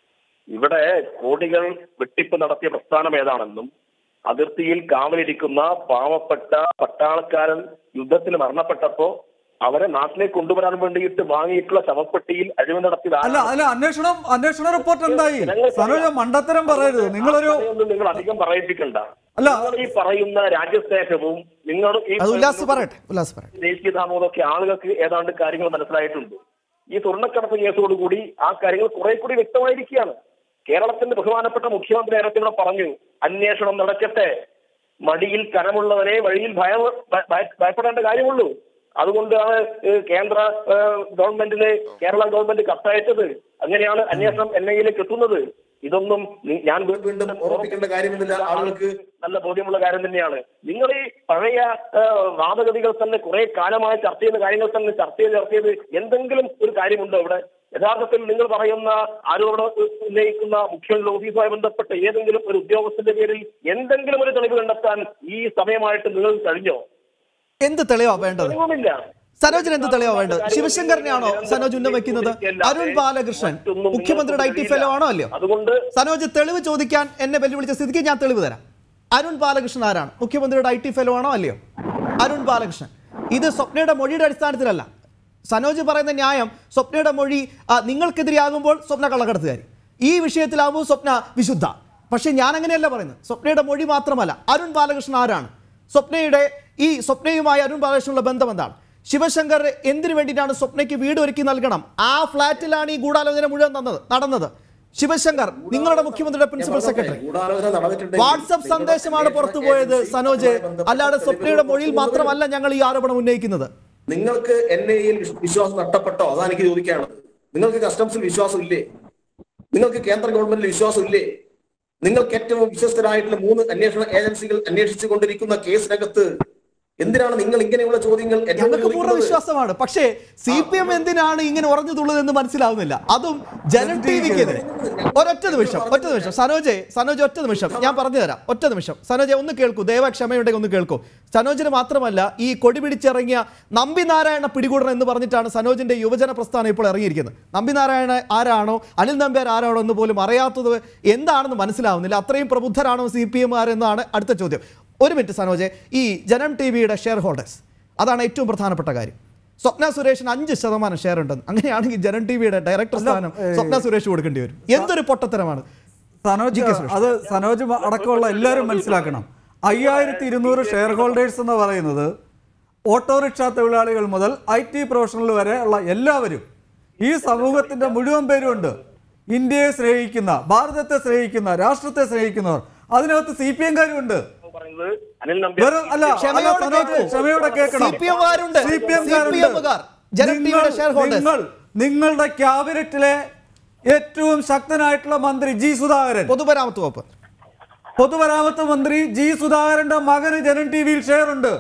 ഇവിടെ കോടികൾ വെട്ടിപ്പ് നടത്തിയ പ്രസ്ഥാനം ഏതാണെന്നും അതിർത്തിയിൽ കാവലിരിക്കുന്ന പാവപ്പെട്ട പട്ടാളക്കാരൻ യുദ്ധത്തിൽ മരണപ്പെട്ടപ്പോ അവരെ നാട്ടിലേക്ക് കൊണ്ടുവരാൻ വേണ്ടിയിട്ട് വാങ്ങിയിട്ടുള്ള ശവപ്പെട്ടിയിൽ അഴിമതി നടത്തിയത് അല്ല ആരാണ്? അല്ല അന്വേഷണം അന്വേഷണ റിപ്പോർട്ട് എന്തായി ജനങ്ങൾക്ക് സനോജ മണ്ടത്തരം പറയരുത് നിങ്ങളൊരു ആ കഥയൊന്നും നിങ്ങൾ അധികം പറയിപ്പിക്കണ്ട അല്ല. നിങ്ങൾ ഈ പറയുന്ന രാജ്യസ്നേഹവും നിങ്ങൾ ഈ അത് ഉല്ലാസ് പറയുന്ന പറയട്ടെ ഉല്ലാസ് പറയട്ടെ ദേശീയതാമോദൊക്കെ ആളുകൾക്ക് ഏതാണ്ട് കാര്യങ്ങൾ മനസ്സിലായിട്ടുണ്ട് ഈ സ്വർണ്ണക്കടത്ത് കേസോടുകൂടി ആ കാര്യങ്ങൾ കുറെ കൂടി വ്യക്തമായിരിക്കുകയാണ് കേരളത്തിന്റെ ബഹുമാനപ്പെട്ട മുഖ്യമന്ത്രി നേരത്തെ ഇവിടെ പറഞ്ഞു അന്വേഷണം നടക്കട്ടെ മടിയിൽ കനമുള്ളവരെ വഴിയിൽ ഭയം ഭയ- ഭയ- ഭയപ്പെടേണ്ട കാര്യമുള്ളൂ അതുകൊണ്ടാണ് ഏഹ്, കേന്ദ്ര ഏഹ്, ഗവൺമെന്റിന് കേരള ഗവൺമെന്റ് കത്തയച്ചത് അങ്ങനെയാണ് അന്വേഷണം എൻ ഐയിലേക്ക് എത്തുന്നത് ഇതൊന്നും നി- ഞാൻ വീ- വീണ്ടും ഓർമ്മിക്കേണ്ട കാര്യമൊന്നുമില്ല ആളുകൾക്ക് നല്ല ബോധ്യമുള്ള കാര്യം തന്നെയാണ് നിങ്ങൾ ഈ പഴയ ആ, വാദഗതികൾ തന്നെ കുറെ കാലമായി ചർച്ച ചെയ്യുന്ന കാര്യങ്ങൾ തന്നെ ചർച്ച ചെയ്ത് ചർച്ച ചെയ്ത് എന്തെങ്കിലും ഒരു കാര്യമുണ്ടോ ഇവിടെ യഥാർത്ഥത്തിൽ നിങ്ങൾ പറയുന്ന ആരോപണം ഉന്നയിക്കുന്ന മുഖ്യമന്ത്രി ഓഫീസുമായി ബന്ധപ്പെട്ട ഏതെങ്കിലും ഒരു ഉദ്യോഗസ്ഥന്റെ പേരിൽ എന്തെങ്കിലും ഒരു തെളിവ് കണ്ടെത്താൻ ഈ സമയമായിട്ട് നിങ്ങൾ കഴിഞ്ഞോ എന്ത് തെളിവാ വേണ്ടത് തെളിവുമില്ല സനോജിന് എന്ത് തെളിവാ വേണ്ടത് ശിവശങ്കറിനെയാണോ സനോജ് ഉന്നം വെക്കുന്നത് അരുൺ ബാലകൃഷ്ണൻ മുഖ്യമന്ത്രിയുടെ ഐ ടി ഫെലോ ആണോ അല്ലയോ അതുകൊണ്ട് സനോജ് തെളിവ് ചോദിക്കാൻ എന്നെ വെല്ലുവിളിച്ച സ്ഥിതിക്ക് ഞാൻ തെളിവ് തരാം അരുൺ ബാലകൃഷ്ണൻ ആരാണ് മുഖ്യമന്ത്രിയുടെ ഐ ടി ഫെലോ ആണോ അല്ലയോ അരുൺ ബാലകൃഷ്ണൻ ഇത് സ്വപ്നയുടെ മൊഴിയുടെ അടിസ്ഥാനത്തിലല്ല സനോജ് പറയുന്ന ന്യായം സ്വപ്നയുടെ മൊഴി ആ, നിങ്ങൾക്കെതിരെയാകുമ്പോൾ സ്വപ്ന കള്ളക്കടത്തുകാരി ഈ വിഷയത്തിലാകുമ്പോൾ സ്വപ്ന വിശുദ്ധ പക്ഷേ ഞാൻ അങ്ങനെയല്ല പറയുന്നത് സ്വപ്നയുടെ മൊഴി മാത്രമല്ല അരുൺ ബാലകൃഷ്ണൻ ആരാണ് സ്വപ്നയുടെ ഈ സ്വപ്നയുമായി അരുൺ ബാലകൃഷ്ണനുള്ള ബന്ധം എന്താണ് ശിവശങ്കർ എന്തിനു വേണ്ടിയിട്ടാണ് സ്വപ്നയ്ക്ക് വീട് ഒരുക്കി നൽകണം ആ ഫ്ലാറ്റിലാണ് ഈ ഗൂഢാലോചന മുഴുവൻ തന്നത് നടന്നത് ശിവശങ്കർ നിങ്ങളുടെ മുഖ്യമന്ത്രിയുടെ പ്രിൻസിപ്പൽ സെക്രട്ടറി ഗൂഢാലോചന നടന്നിട്ടുണ്ടെങ്കിൽ വാട്സപ്പ് സന്ദേശമാണ് പുറത്തുപോയത് സനോജ് അല്ലാതെ സ്വപ്നയുടെ മൊഴിയിൽ മാത്രമല്ല ഞങ്ങൾ ഈ ആരോപണം ഉന്നയിക്കുന്നത് നിങ്ങൾക്ക് എൻ ഐയിൽ വിശ്വാസം നഷ്ടപ്പെട്ടോ അതാണ് എനിക്ക് ചോദിക്കാനുള്ളത് നിങ്ങൾക്ക് കസ്റ്റംസിൽ വിശ്വാസം ഇല്ലേ നിങ്ങൾക്ക് കേന്ദ്ര ഗവൺമെന്റിൽ വിശ്വാസം ഇല്ലേ നിങ്ങൾക്ക് ഏറ്റവും വിശ്വസ്തരായിട്ടുള്ള മൂന്ന് അന്വേഷണ ഏജൻസികൾ അന്വേഷിച്ചു കൊണ്ടിരിക്കുന്ന കേസിനകത്ത് എന്തിനാണ് നിങ്ങൾ ഇങ്ങനെയുള്ള ചോദ്യങ്ങൾ എന്നോട് ഞങ്ങൾക്ക് പൂർണ്ണ ചോദിക്കുന്നത്? വിശ്വാസമാണ് പക്ഷേ സി പി എം എന്തിനാണ് ഇങ്ങനെ ഉറഞ്ഞുതുള്ളത് എന്ന് മനസ്സിലാവുന്നില്ല അതും ജനൻ ടി വിക്കെതിരെ ഒരൊറ്റ നിമിഷം ഒറ്റ നിമിഷം സനോജെ സനോജ് ഒറ്റ നിമിഷം ഞാൻ പറഞ്ഞു തരാം ഒറ്റ നിമിഷം സനോജെ ഒന്ന് കേൾക്കൂ ദയവാ ക്ഷമയുണ്ടെങ്കിൽ ഒന്ന് കേൾക്കൂ സനോജിന് മാത്രമല്ല ഈ കൊടി പിടിച്ചിറങ്ങിയ നമ്പി നാരായണ പിടികൂടണം എന്ന് പറഞ്ഞിട്ടാണ് സനോജിന്റെ യുവജന പ്രസ്ഥാനം ഇപ്പോൾ ഇറങ്ങിയിരിക്കുന്നത് നമ്പി നാരായണ ആരാണോ അനിൽ നമ്പ്യാർ ആരാണോ എന്ന് പോലും അറിയാത്തത് എന്താണെന്ന് മനസ്സിലാവുന്നില്ല അത്രയും പ്രബുദ്ധരാണോ സി പി എം എന്നാണ് അടുത്ത ചോദ്യം ഒരു മിനിറ്റ് സനോജെ ഈ ജനം ടി വിയുടെ ഷെയർ ഹോൾഡേഴ്സ് അതാണ് ഏറ്റവും പ്രധാനപ്പെട്ട കാര്യം സ്വപ്ന സുരേഷിന് അഞ്ച് ശതമാനം ഷെയർ ഉണ്ടെന്ന് അങ്ങനെയാണെങ്കിൽ ജനം ടി വിയുടെ ഡയറക്ടർ സ്ഥാനം സ്വപ്ന സുരേഷ് കൊടുക്കേണ്ടി വരും എന്തൊരു പൊട്ടത്തരമാണ് സനോജ് അത് സനോജ് മ- അടക്കമുള്ള എല്ലാവരും മനസ്സിലാക്കണം അയ്യായിരത്തി ഇരുന്നൂറ് ഷെയർ ഹോൾഡേഴ്സ് എന്ന് പറയുന്നത് ഓട്ടോറിക്ഷ തൊഴിലാളികൾ മുതൽ ഐ ടി പ്രൊഫഷണൽ വരെ ഉള്ള എല്ലാവരും ഈ സമൂഹത്തിന്റെ മുഴുവൻ പേരും ഉണ്ട് ഇന്ത്യയെ സ്നേഹിക്കുന്ന ഭാരതത്തെ സ്നേഹിക്കുന്ന രാഷ്ട്രത്തെ സ്നേഹിക്കുന്നവർ അതിനകത്ത് സി പി എംകാരും ഉണ്ട് പറയുന്നത് അനിൽ നമ്പ്യാർ വെറും അല്ല അല്ല ക്ഷമയോടെ സനോജ്, കേൾക്കൂ. ക്ഷമയോടെ കേൾക്കണം CPM കാരുണ്ട്. CPM CPM കാർ. ജനം ടി വിയുടെ നിങ്ങൾ- ഷെയർ ഹോൾഡേഴ്സ്. നിങ്ങൾ നിങ്ങളുടെ ക്യാബിനറ്റിലെ ഏറ്റവും ശക്തനായിട്ടുള്ള മന്ത്രി ജി സുധാകരൻ പൊതുമരാമത്ത് വകുപ്പ് പൊതുമരാമത്ത് മന്ത്രി ജി സുധാകരന്റെ മകന് ജനൻ ടി വിയിൽ ഷെയർ ഉണ്ട്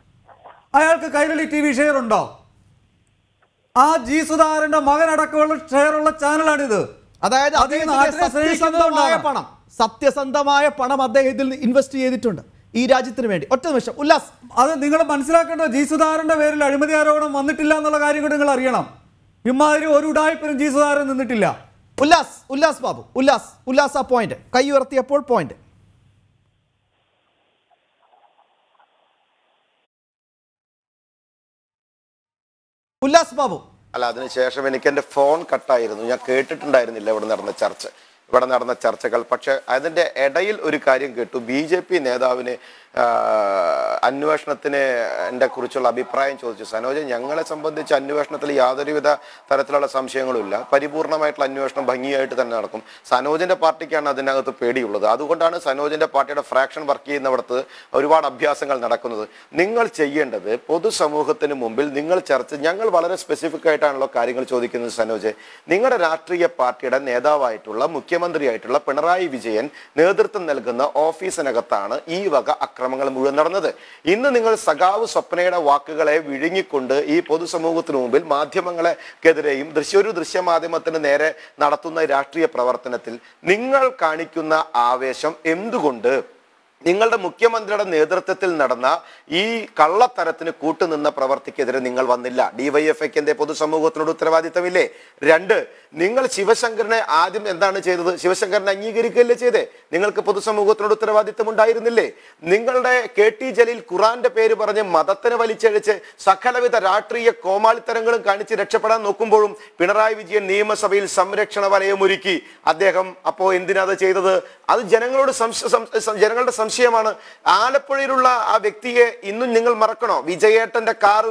അയാൾക്ക് കൈരളി ടി വി ഷെയർ ഉണ്ടോ ആ ജി സുധാകരന്റെ മകൻ അടക്കമുള്ള ഷെയർ ഉള്ള ചാനലാണിത് അതായത് അത് ഈ അദ്ദേഹത്തിന്റെ നാട്ടിനെ സത്യസന്ധമായ സ്നേഹിക്കുന്നതുകൊണ്ടാണ്. പണം സത്യസന്ധമായ പണം അദ്ദേഹത്തിൽ ഇൻവെസ്റ്റ് ചെയ്തിട്ടുണ്ട് ഈ രാജ്യത്തിന് വേണ്ടി ഒറ്റ നിമിഷം ഉല്ലാസ് അത് നിങ്ങൾ മനസ്സിലാക്കേണ്ടത് ജി സുധാകരന്റെ പേരിൽ അഴിമതി ആരോപണം വന്നിട്ടില്ല എന്നുള്ള കാര്യം കൂടി നിങ്ങൾ അറിയണം ഇമാതിരി ഒരു ഉടായ്പിനും ജി സുധാകരൻ നിന്നിട്ടില്ല ഉല്ലാസ് ഉല്ലാസ് ബാബു ഉല്ലാസ് ഉല്ലാസ് ആ പോയിന്റ് കൈ ഉയർത്തിയപ്പോൾ പോയിന്റ് ഉല്ലാസ് ബാബു അല്ല അതിനുശേഷം എനിക്ക് എൻ്റെ ഫോൺ കട്ടായിരുന്നു ഞാൻ കേട്ടിട്ടുണ്ടായിരുന്നില്ല ഇവിടെ നടന്ന ചർച്ച ഇവിടെ നടന്ന ചർച്ചകൾ പക്ഷെ അതിൻ്റെ ഇടയിൽ ഒരു കാര്യം കേട്ടു ബി ജെ പി നേതാവിന് ആ, അന്വേഷണത്തിന് എൻ്റെ കുറിച്ചുള്ള അഭിപ്രായം ചോദിച്ചു സനോജ് ഞങ്ങളെ സംബന്ധിച്ച് അന്വേഷണത്തിൽ യാതൊരുവിധ തരത്തിലുള്ള സംശയങ്ങളുമില്ല പരിപൂർണമായിട്ടുള്ള അന്വേഷണം ഭംഗിയായിട്ട് തന്നെ നടക്കും സനോജിന്റെ പാർട്ടിക്കാണ് അതിനകത്ത് പേടിയുള്ളത് അതുകൊണ്ടാണ് സനോജിന്റെ പാർട്ടിയുടെ ഫ്രാക്ഷൻ വർക്ക് ചെയ്യുന്നിടത്ത് ഒരുപാട് അഭ്യാസങ്ങൾ നടക്കുന്നത് നിങ്ങൾ ചെയ്യേണ്ടത് പൊതുസമൂഹത്തിന് മുമ്പിൽ നിങ്ങൾ ചർച്ച ഞങ്ങൾ വളരെ സ്പെസിഫിക് ആയിട്ടാണല്ലോ കാര്യങ്ങൾ ചോദിക്കുന്നത് സനോജ് നിങ്ങളുടെ രാഷ്ട്രീയ പാർട്ടിയുടെ നേതാവായിട്ടുള്ള മുഖ്യമന്ത്രിയായിട്ടുള്ള പിണറായി വിജയൻ നേതൃത്വം നൽകുന്ന ഓഫീസിനകത്താണ് ഈ വക അക്രമങ്ങൾ മുഴുവൻ നടന്നത് ഇന്ന് നിങ്ങൾ സഖാവ് സ്വപ്നയുടെ വാക്കുകളെ വിഴുങ്ങിക്കൊണ്ട് ഈ പൊതുസമൂഹത്തിന് മുമ്പിൽ മാധ്യമങ്ങളെക്കെതിരെയും ദൃശ്യ ഒരു ദൃശ്യമാധ്യമത്തിന് നേരെ നടത്തുന്ന രാഷ്ട്രീയ പ്രവർത്തനത്തിൽ നിങ്ങൾ കാണിക്കുന്ന ആവേശം എന്തുകൊണ്ട് നിങ്ങളുടെ മുഖ്യമന്ത്രിയുടെ നേതൃത്വത്തിൽ നടന്ന ഈ കള്ളത്തരത്തിന് കൂട്ടുനിന്ന പ്രവർത്തിക്കെതിരെ നിങ്ങൾ വന്നില്ല ഡിവൈഎഫ്ഐക്ക് എന്തേ പൊതുസമൂഹത്തിനോട് ഉത്തരവാദിത്തമില്ലേ രണ്ട് നിങ്ങൾ ശിവശങ്കരനെ ആദ്യം എന്താണ് ചെയ്തത് ശിവശങ്കരനെ അംഗീകരിക്കുകയല്ലേ ചെയ്തേ നിങ്ങൾക്ക് പൊതുസമൂഹത്തിനോട് ഉത്തരവാദിത്തം ഉണ്ടായിരുന്നില്ലേ നിങ്ങളുടെ കെ ടി ജലീൽ ഖുറാന്റെ പേര് പറഞ്ഞ് മതത്തിന് വലിച്ചഴിച്ച് സകലവിധ രാഷ്ട്രീയ കോമാളിത്തരങ്ങളും കാണിച്ച് രക്ഷപ്പെടാൻ നോക്കുമ്പോഴും പിണറായി വിജയൻ നിയമസഭയിൽ സംരക്ഷണ വലയമൊരുക്കി അദ്ദേഹം അപ്പോ എന്തിനാ അത് ചെയ്തത് അത് ജനങ്ങളോട് സംശ- സം- സം- ജനങ്ങളുടെ സംശയമാണ് ആലപ്പുഴയിലുള്ള ആ വ്യക്തിയെ ഇന്നും നിങ്ങൾ മറക്കണോ വിജയേട്ടന്റെ കാറ്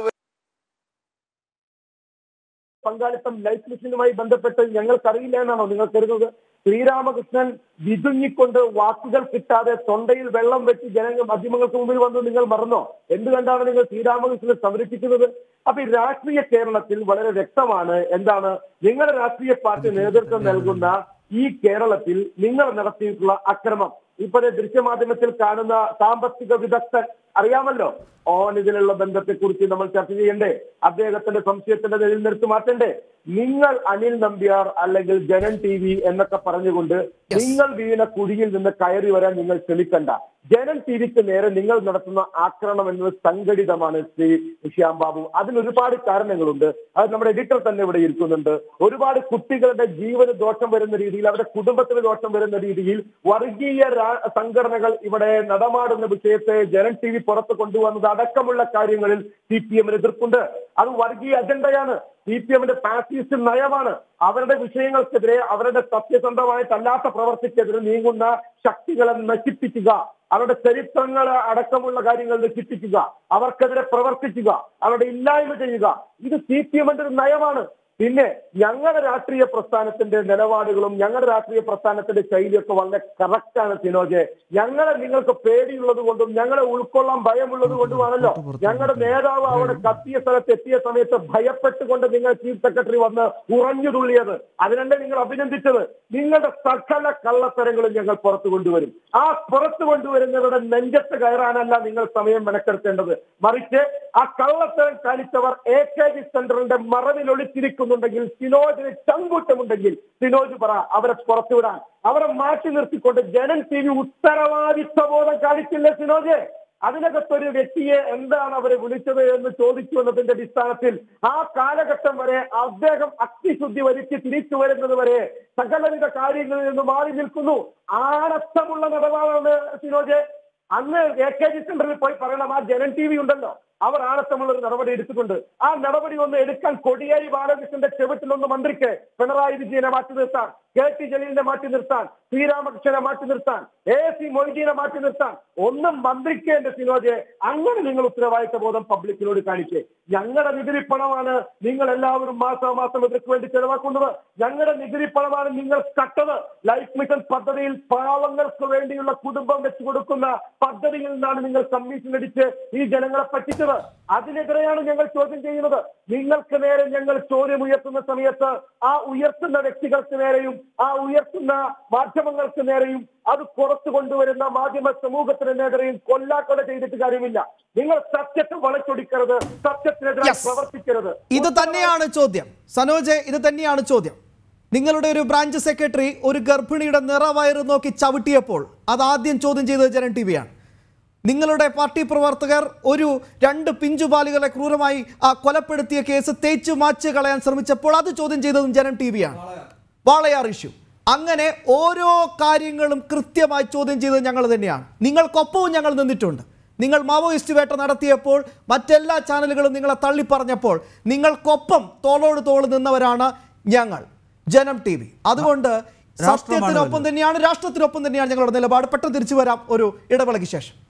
പങ്കാളിത്തം ലൈഫ് മിഷനുമായി ബന്ധപ്പെട്ട് ഞങ്ങൾക്കറിയില്ല എന്നാണോ നിങ്ങൾ കരുതുന്നത് ശ്രീരാമകൃഷ്ണൻ വിതുങ്ങിക്കൊണ്ട് വാക്കുകൾ കിട്ടാതെ തൊണ്ടയിൽ വെള്ളം വെച്ച് ജനങ്ങൾ മാധ്യമങ്ങൾക്ക് മുമ്പിൽ വന്ന് നിങ്ങൾ മറന്നോ എന്തുകൊണ്ടാണ് നിങ്ങൾ ശ്രീരാമകൃഷ്ണനെ സംരക്ഷിക്കുന്നത് അപ്പൊ ഈ രാഷ്ട്രീയ കേരളത്തിൽ വളരെ വ്യക്തമാണ് എന്താണ് നിങ്ങളുടെ രാഷ്ട്രീയ പാർട്ടി നേതൃത്വം നൽകുന്ന ഈ കേരളത്തിൽ നിങ്ങൾ നടത്തിയിട്ടുള്ള അക്രമം ഇപ്പോഴത്തെ ദൃശ്യമാധ്യമത്തിൽ കാണുന്ന സാമ്പത്തിക വിദഗ്ധൻ അറിയാമല്ലോ ഓൻ ഇതിലുള്ള ബന്ധത്തെക്കുറിച്ച് നമ്മൾ ചർച്ച ചെയ്യണ്ടേ അദ്ദേഹത്തിന്റെ സംശയത്തിന്റെ നിലയിൽ നിർത്തി മാറ്റണ്ടേ നിങ്ങൾ അനിൽ നമ്പ്യാർ അല്ലെങ്കിൽ ജനൻ ടി വി എന്നൊക്കെ പറഞ്ഞുകൊണ്ട് നിങ്ങൾ വീണ കുഴിയിൽ നിന്ന് കയറി വരാൻ നിങ്ങൾ ശ്രമിക്കണ്ട ജനൻ ടി വിക്ക് നേരെ നിങ്ങൾ നടത്തുന്ന ആക്രമണം എന്നത് സംഘടിതമാണ് ശ്രീ ശ്യാം ബാബു അതിന് ഒരുപാട് കാരണങ്ങളുണ്ട് അത് നമ്മുടെ എഡിറ്റർ തന്നെ ഇവിടെ ഇരിക്കുന്നുണ്ട് ഒരുപാട് കുട്ടികളുടെ ജീവന് ദോഷം വരുന്ന രീതിയിൽ അവരുടെ കുടുംബത്തിന് ദോഷം വരുന്ന രീതിയിൽ വർഗീയ രാ- സംഘടനകൾ ഇവിടെ നടമാടുന്ന വിഷയത്തെ ജനൻ ടി വി പുറത്ത് കൊണ്ടുവന്നത് അടക്കമുള്ള കാര്യങ്ങളിൽ സി പി എമ്മിന് എതിർപ്പുണ്ട് അത് വർഗീയ അജണ്ടയാണ് സി പി എമ്മിന്റെ പാസിസ്റ്റ് നയമാണ് അവരുടെ വിഷയങ്ങൾക്കെതിരെ അവരുടെ സത്യസന്ധമായിട്ടല്ലാത്ത പ്രവർത്തിക്കെതിരെ നീങ്ങുന്ന ശക്തികളെ നശിപ്പിക്കുക അവരുടെ ചരിത്രങ്ങൾ അടക്കമുള്ള കാര്യങ്ങൾ നശിപ്പിക്കുക അവർക്കെതിരെ പ്രവർത്തിക്കുക അവരുടെ ഇല്ലായ്മ ചെയ്യുക ഇത് സി പി എമ്മിന്റെ ഒരു നയമാണ് പിന്നെ ഞങ്ങളുടെ രാഷ്ട്രീയ പ്രസ്ഥാനത്തിന്റെ നിലപാടുകളും ഞങ്ങളുടെ രാഷ്ട്രീയ പ്രസ്ഥാനത്തിന്റെ ശൈലിയൊക്കെ വളരെ കറക്റ്റാണ് സിനോജെ ഞങ്ങളെ നിങ്ങൾക്ക് പേടിയുള്ളത് കൊണ്ടും ഞങ്ങളെ ഉൾക്കൊള്ളാൻ ഭയമുള്ളത് കൊണ്ടുമാണല്ലോ ഞങ്ങളുടെ നേതാവ് അവിടെ കത്തിയ സ്ഥലത്ത് എത്തിയ സമയത്ത് ഭയപ്പെട്ടുകൊണ്ട് നിങ്ങൾ ചീഫ് സെക്രട്ടറി വന്ന് ഉറഞ്ഞു തുള്ളിയത് അതിനല്ലേ നിങ്ങൾ അഭിനന്ദിച്ചത് നിങ്ങളുടെ സകല കള്ളത്തരങ്ങളും ഞങ്ങൾ പുറത്തു കൊണ്ടുവരും ആ പുറത്തു കൊണ്ടുവരുന്നവരുടെ നെഞ്ചത്ത് കയറാനല്ല നിങ്ങൾ സമയം മെനക്കെടുത്തേണ്ടത് മറിച്ച് ആ കള്ളത്തരം കാണിച്ചവർ എ കെ ജി സെന്ററിന്റെ മറവിൽ ഒളിച്ചിരിക്കുന്നുണ്ടെങ്കിൽ സിനോജിന് ചങ്കൂറ്റമുണ്ടെങ്കിൽ സിനോജ് പറ അവരെ പുറത്തുവിടാൻ അവരെ മാറ്റി നിർത്തിക്കൊണ്ട് ജനൻ ടി വി ഉത്തരവാദിത്വ ബോധം കാണിച്ചില്ലേ സിനോജ് അതിനകത്തൊരു വ്യക്തിയെ എന്താണ് അവരെ വിളിച്ചത് എന്ന് ചോദിച്ചു എന്നതിന്റെ അടിസ്ഥാനത്തിൽ ആ കാലഘട്ടം വരെ അദ്ദേഹം അഗ്നിശുദ്ധി വരുത്തി തിരിച്ചു വരുന്നത് വരെ സകലവിധ കാര്യങ്ങളിൽ നിന്ന് മാറി നിൽക്കുന്നു ആനത്തമുള്ള നിലപാടാണ് സിനോജ് അന്ന് എ കെ ജി സെന്ററിൽ പോയി പറയണം ആ ജനൻ ടി വി ഉണ്ടല്ലോ അവർ ആണത്തമുള്ള ഒരു നടപടി എടുത്തിട്ടുണ്ട് ആ നടപടി ഒന്ന് എടുക്കാൻ കൊടിയേരി ബാലകൃഷ്ണന്റെ ചെവിട്ടിലൊന്ന് മന്ത്രിക്ക് പിണറായി വിജയനെ മാറ്റി നിർത്താൻ കെ ടി ജലീലിനെ മാറ്റി നിർത്താൻ ശ്രീരാമകൃഷ്ണനെ മാറ്റി നിർത്താൻ എ സി മൊയ്തീനെ മാറ്റി നിർത്താൻ ഒന്നും മന്ത്രിക്കേണ്ട സിനോജെ അങ്ങനെ നിങ്ങൾ ഉത്തരവാദിത്ത ബോധം പബ്ലിക്കിനോട് കാണിക്കേ ഞങ്ങളുടെ നികുതി പണമാണ് നിങ്ങൾ എല്ലാവരും മാസാമാസം ഇവർക്ക് വേണ്ടി ചെലവാക്കുന്നത് ഞങ്ങളുടെ നികുതി പണമാണ് നിങ്ങൾ കട്ടത് ലൈഫ് മിഷൻ പദ്ധതിയിൽ പാവങ്ങൾക്ക് വേണ്ടിയുള്ള കുടുംബം വെച്ചു കൊടുക്കുന്ന പദ്ധതിയിൽ നിന്നാണ് നിങ്ങൾ കമ്മീഷൻ അടിച്ച് ഈ ജനങ്ങളെ പറ്റിച്ചത് അതിനെതിരെയാണ് ഞങ്ങൾ ചോദ്യം ചെയ്യുന്നത് നിങ്ങൾക്ക് നേരെ ഞങ്ങൾ ചോദ്യം ഉയർത്തുന്ന സമയത്ത് ആ ഉയർത്തുന്ന വ്യക്തികൾക്ക് നേരെയും ആ ഉയർത്തുന്ന മാധ്യമങ്ങൾക്ക് നേരെയും അത് പുറത്തു കൊണ്ടുവരുന്ന മാധ്യമ സമൂഹത്തിന് നേരെയും കൊല്ലാക്കൊല ചെയ്തിട്ട് കാര്യമില്ല നിങ്ങൾ സത്യത്തെ വളച്ചൊടിക്കരുത് സത്യത്തിനെതിരെ Yes. പ്രവർത്തിക്കരുത് ഇത് തന്നെയാണ് ചോദ്യം സനോജ് ഇത് തന്നെയാണ് ചോദ്യം നിങ്ങളുടെ ഒരു ബ്രാഞ്ച് സെക്രട്ടറി ഒരു ഗർഭിണിയുടെ നിറവയറ് നോക്കി ചവിട്ടിയപ്പോൾ അത് ആദ്യം ചോദ്യം ചെയ്തത് ജനൻ ടി വിയാണ് നിങ്ങളുടെ പാർട്ടി പ്രവർത്തകർ ഒരു രണ്ട് പിഞ്ചുപാലുകളെ ക്രൂരമായി ആ കൊലപ്പെടുത്തിയ കേസ് തേച്ചു മാച്ച് കളയാൻ ശ്രമിച്ചപ്പോൾ അത് ചോദ്യം ചെയ്തതും ജനൻ ടി വിയാണ് വാളയാർ ഇഷ്യൂ അങ്ങനെ ഓരോ കാര്യങ്ങളും കൃത്യമായി ചോദ്യം ചെയ്തത് ഞങ്ങൾ തന്നെയാണ് നിങ്ങൾക്കൊപ്പവും ഞങ്ങൾ നിന്നിട്ടുണ്ട് നിങ്ങൾ മാവോയിസ്റ്റ് വേട്ട നടത്തിയപ്പോൾ മറ്റെല്ലാ ചാനലുകളും നിങ്ങളെ തള്ളിപ്പറഞ്ഞപ്പോൾ നിങ്ങൾക്കൊപ്പം തോളോട് തോള് നിന്നവരാണ് ഞങ്ങൾ ജനം ടി വി അതുകൊണ്ട് രാഷ്ട്രമാണ് സത്യത്തിനൊപ്പം തന്നെയാണ് രാഷ്ട്രത്തിനൊപ്പം തന്നെയാണ് ഞങ്ങളുടെ നിലപാട് പെട്ടെന്ന് തിരിച്ചു വരാം ഒരു ഇടവേളയ്ക്ക് ശേഷം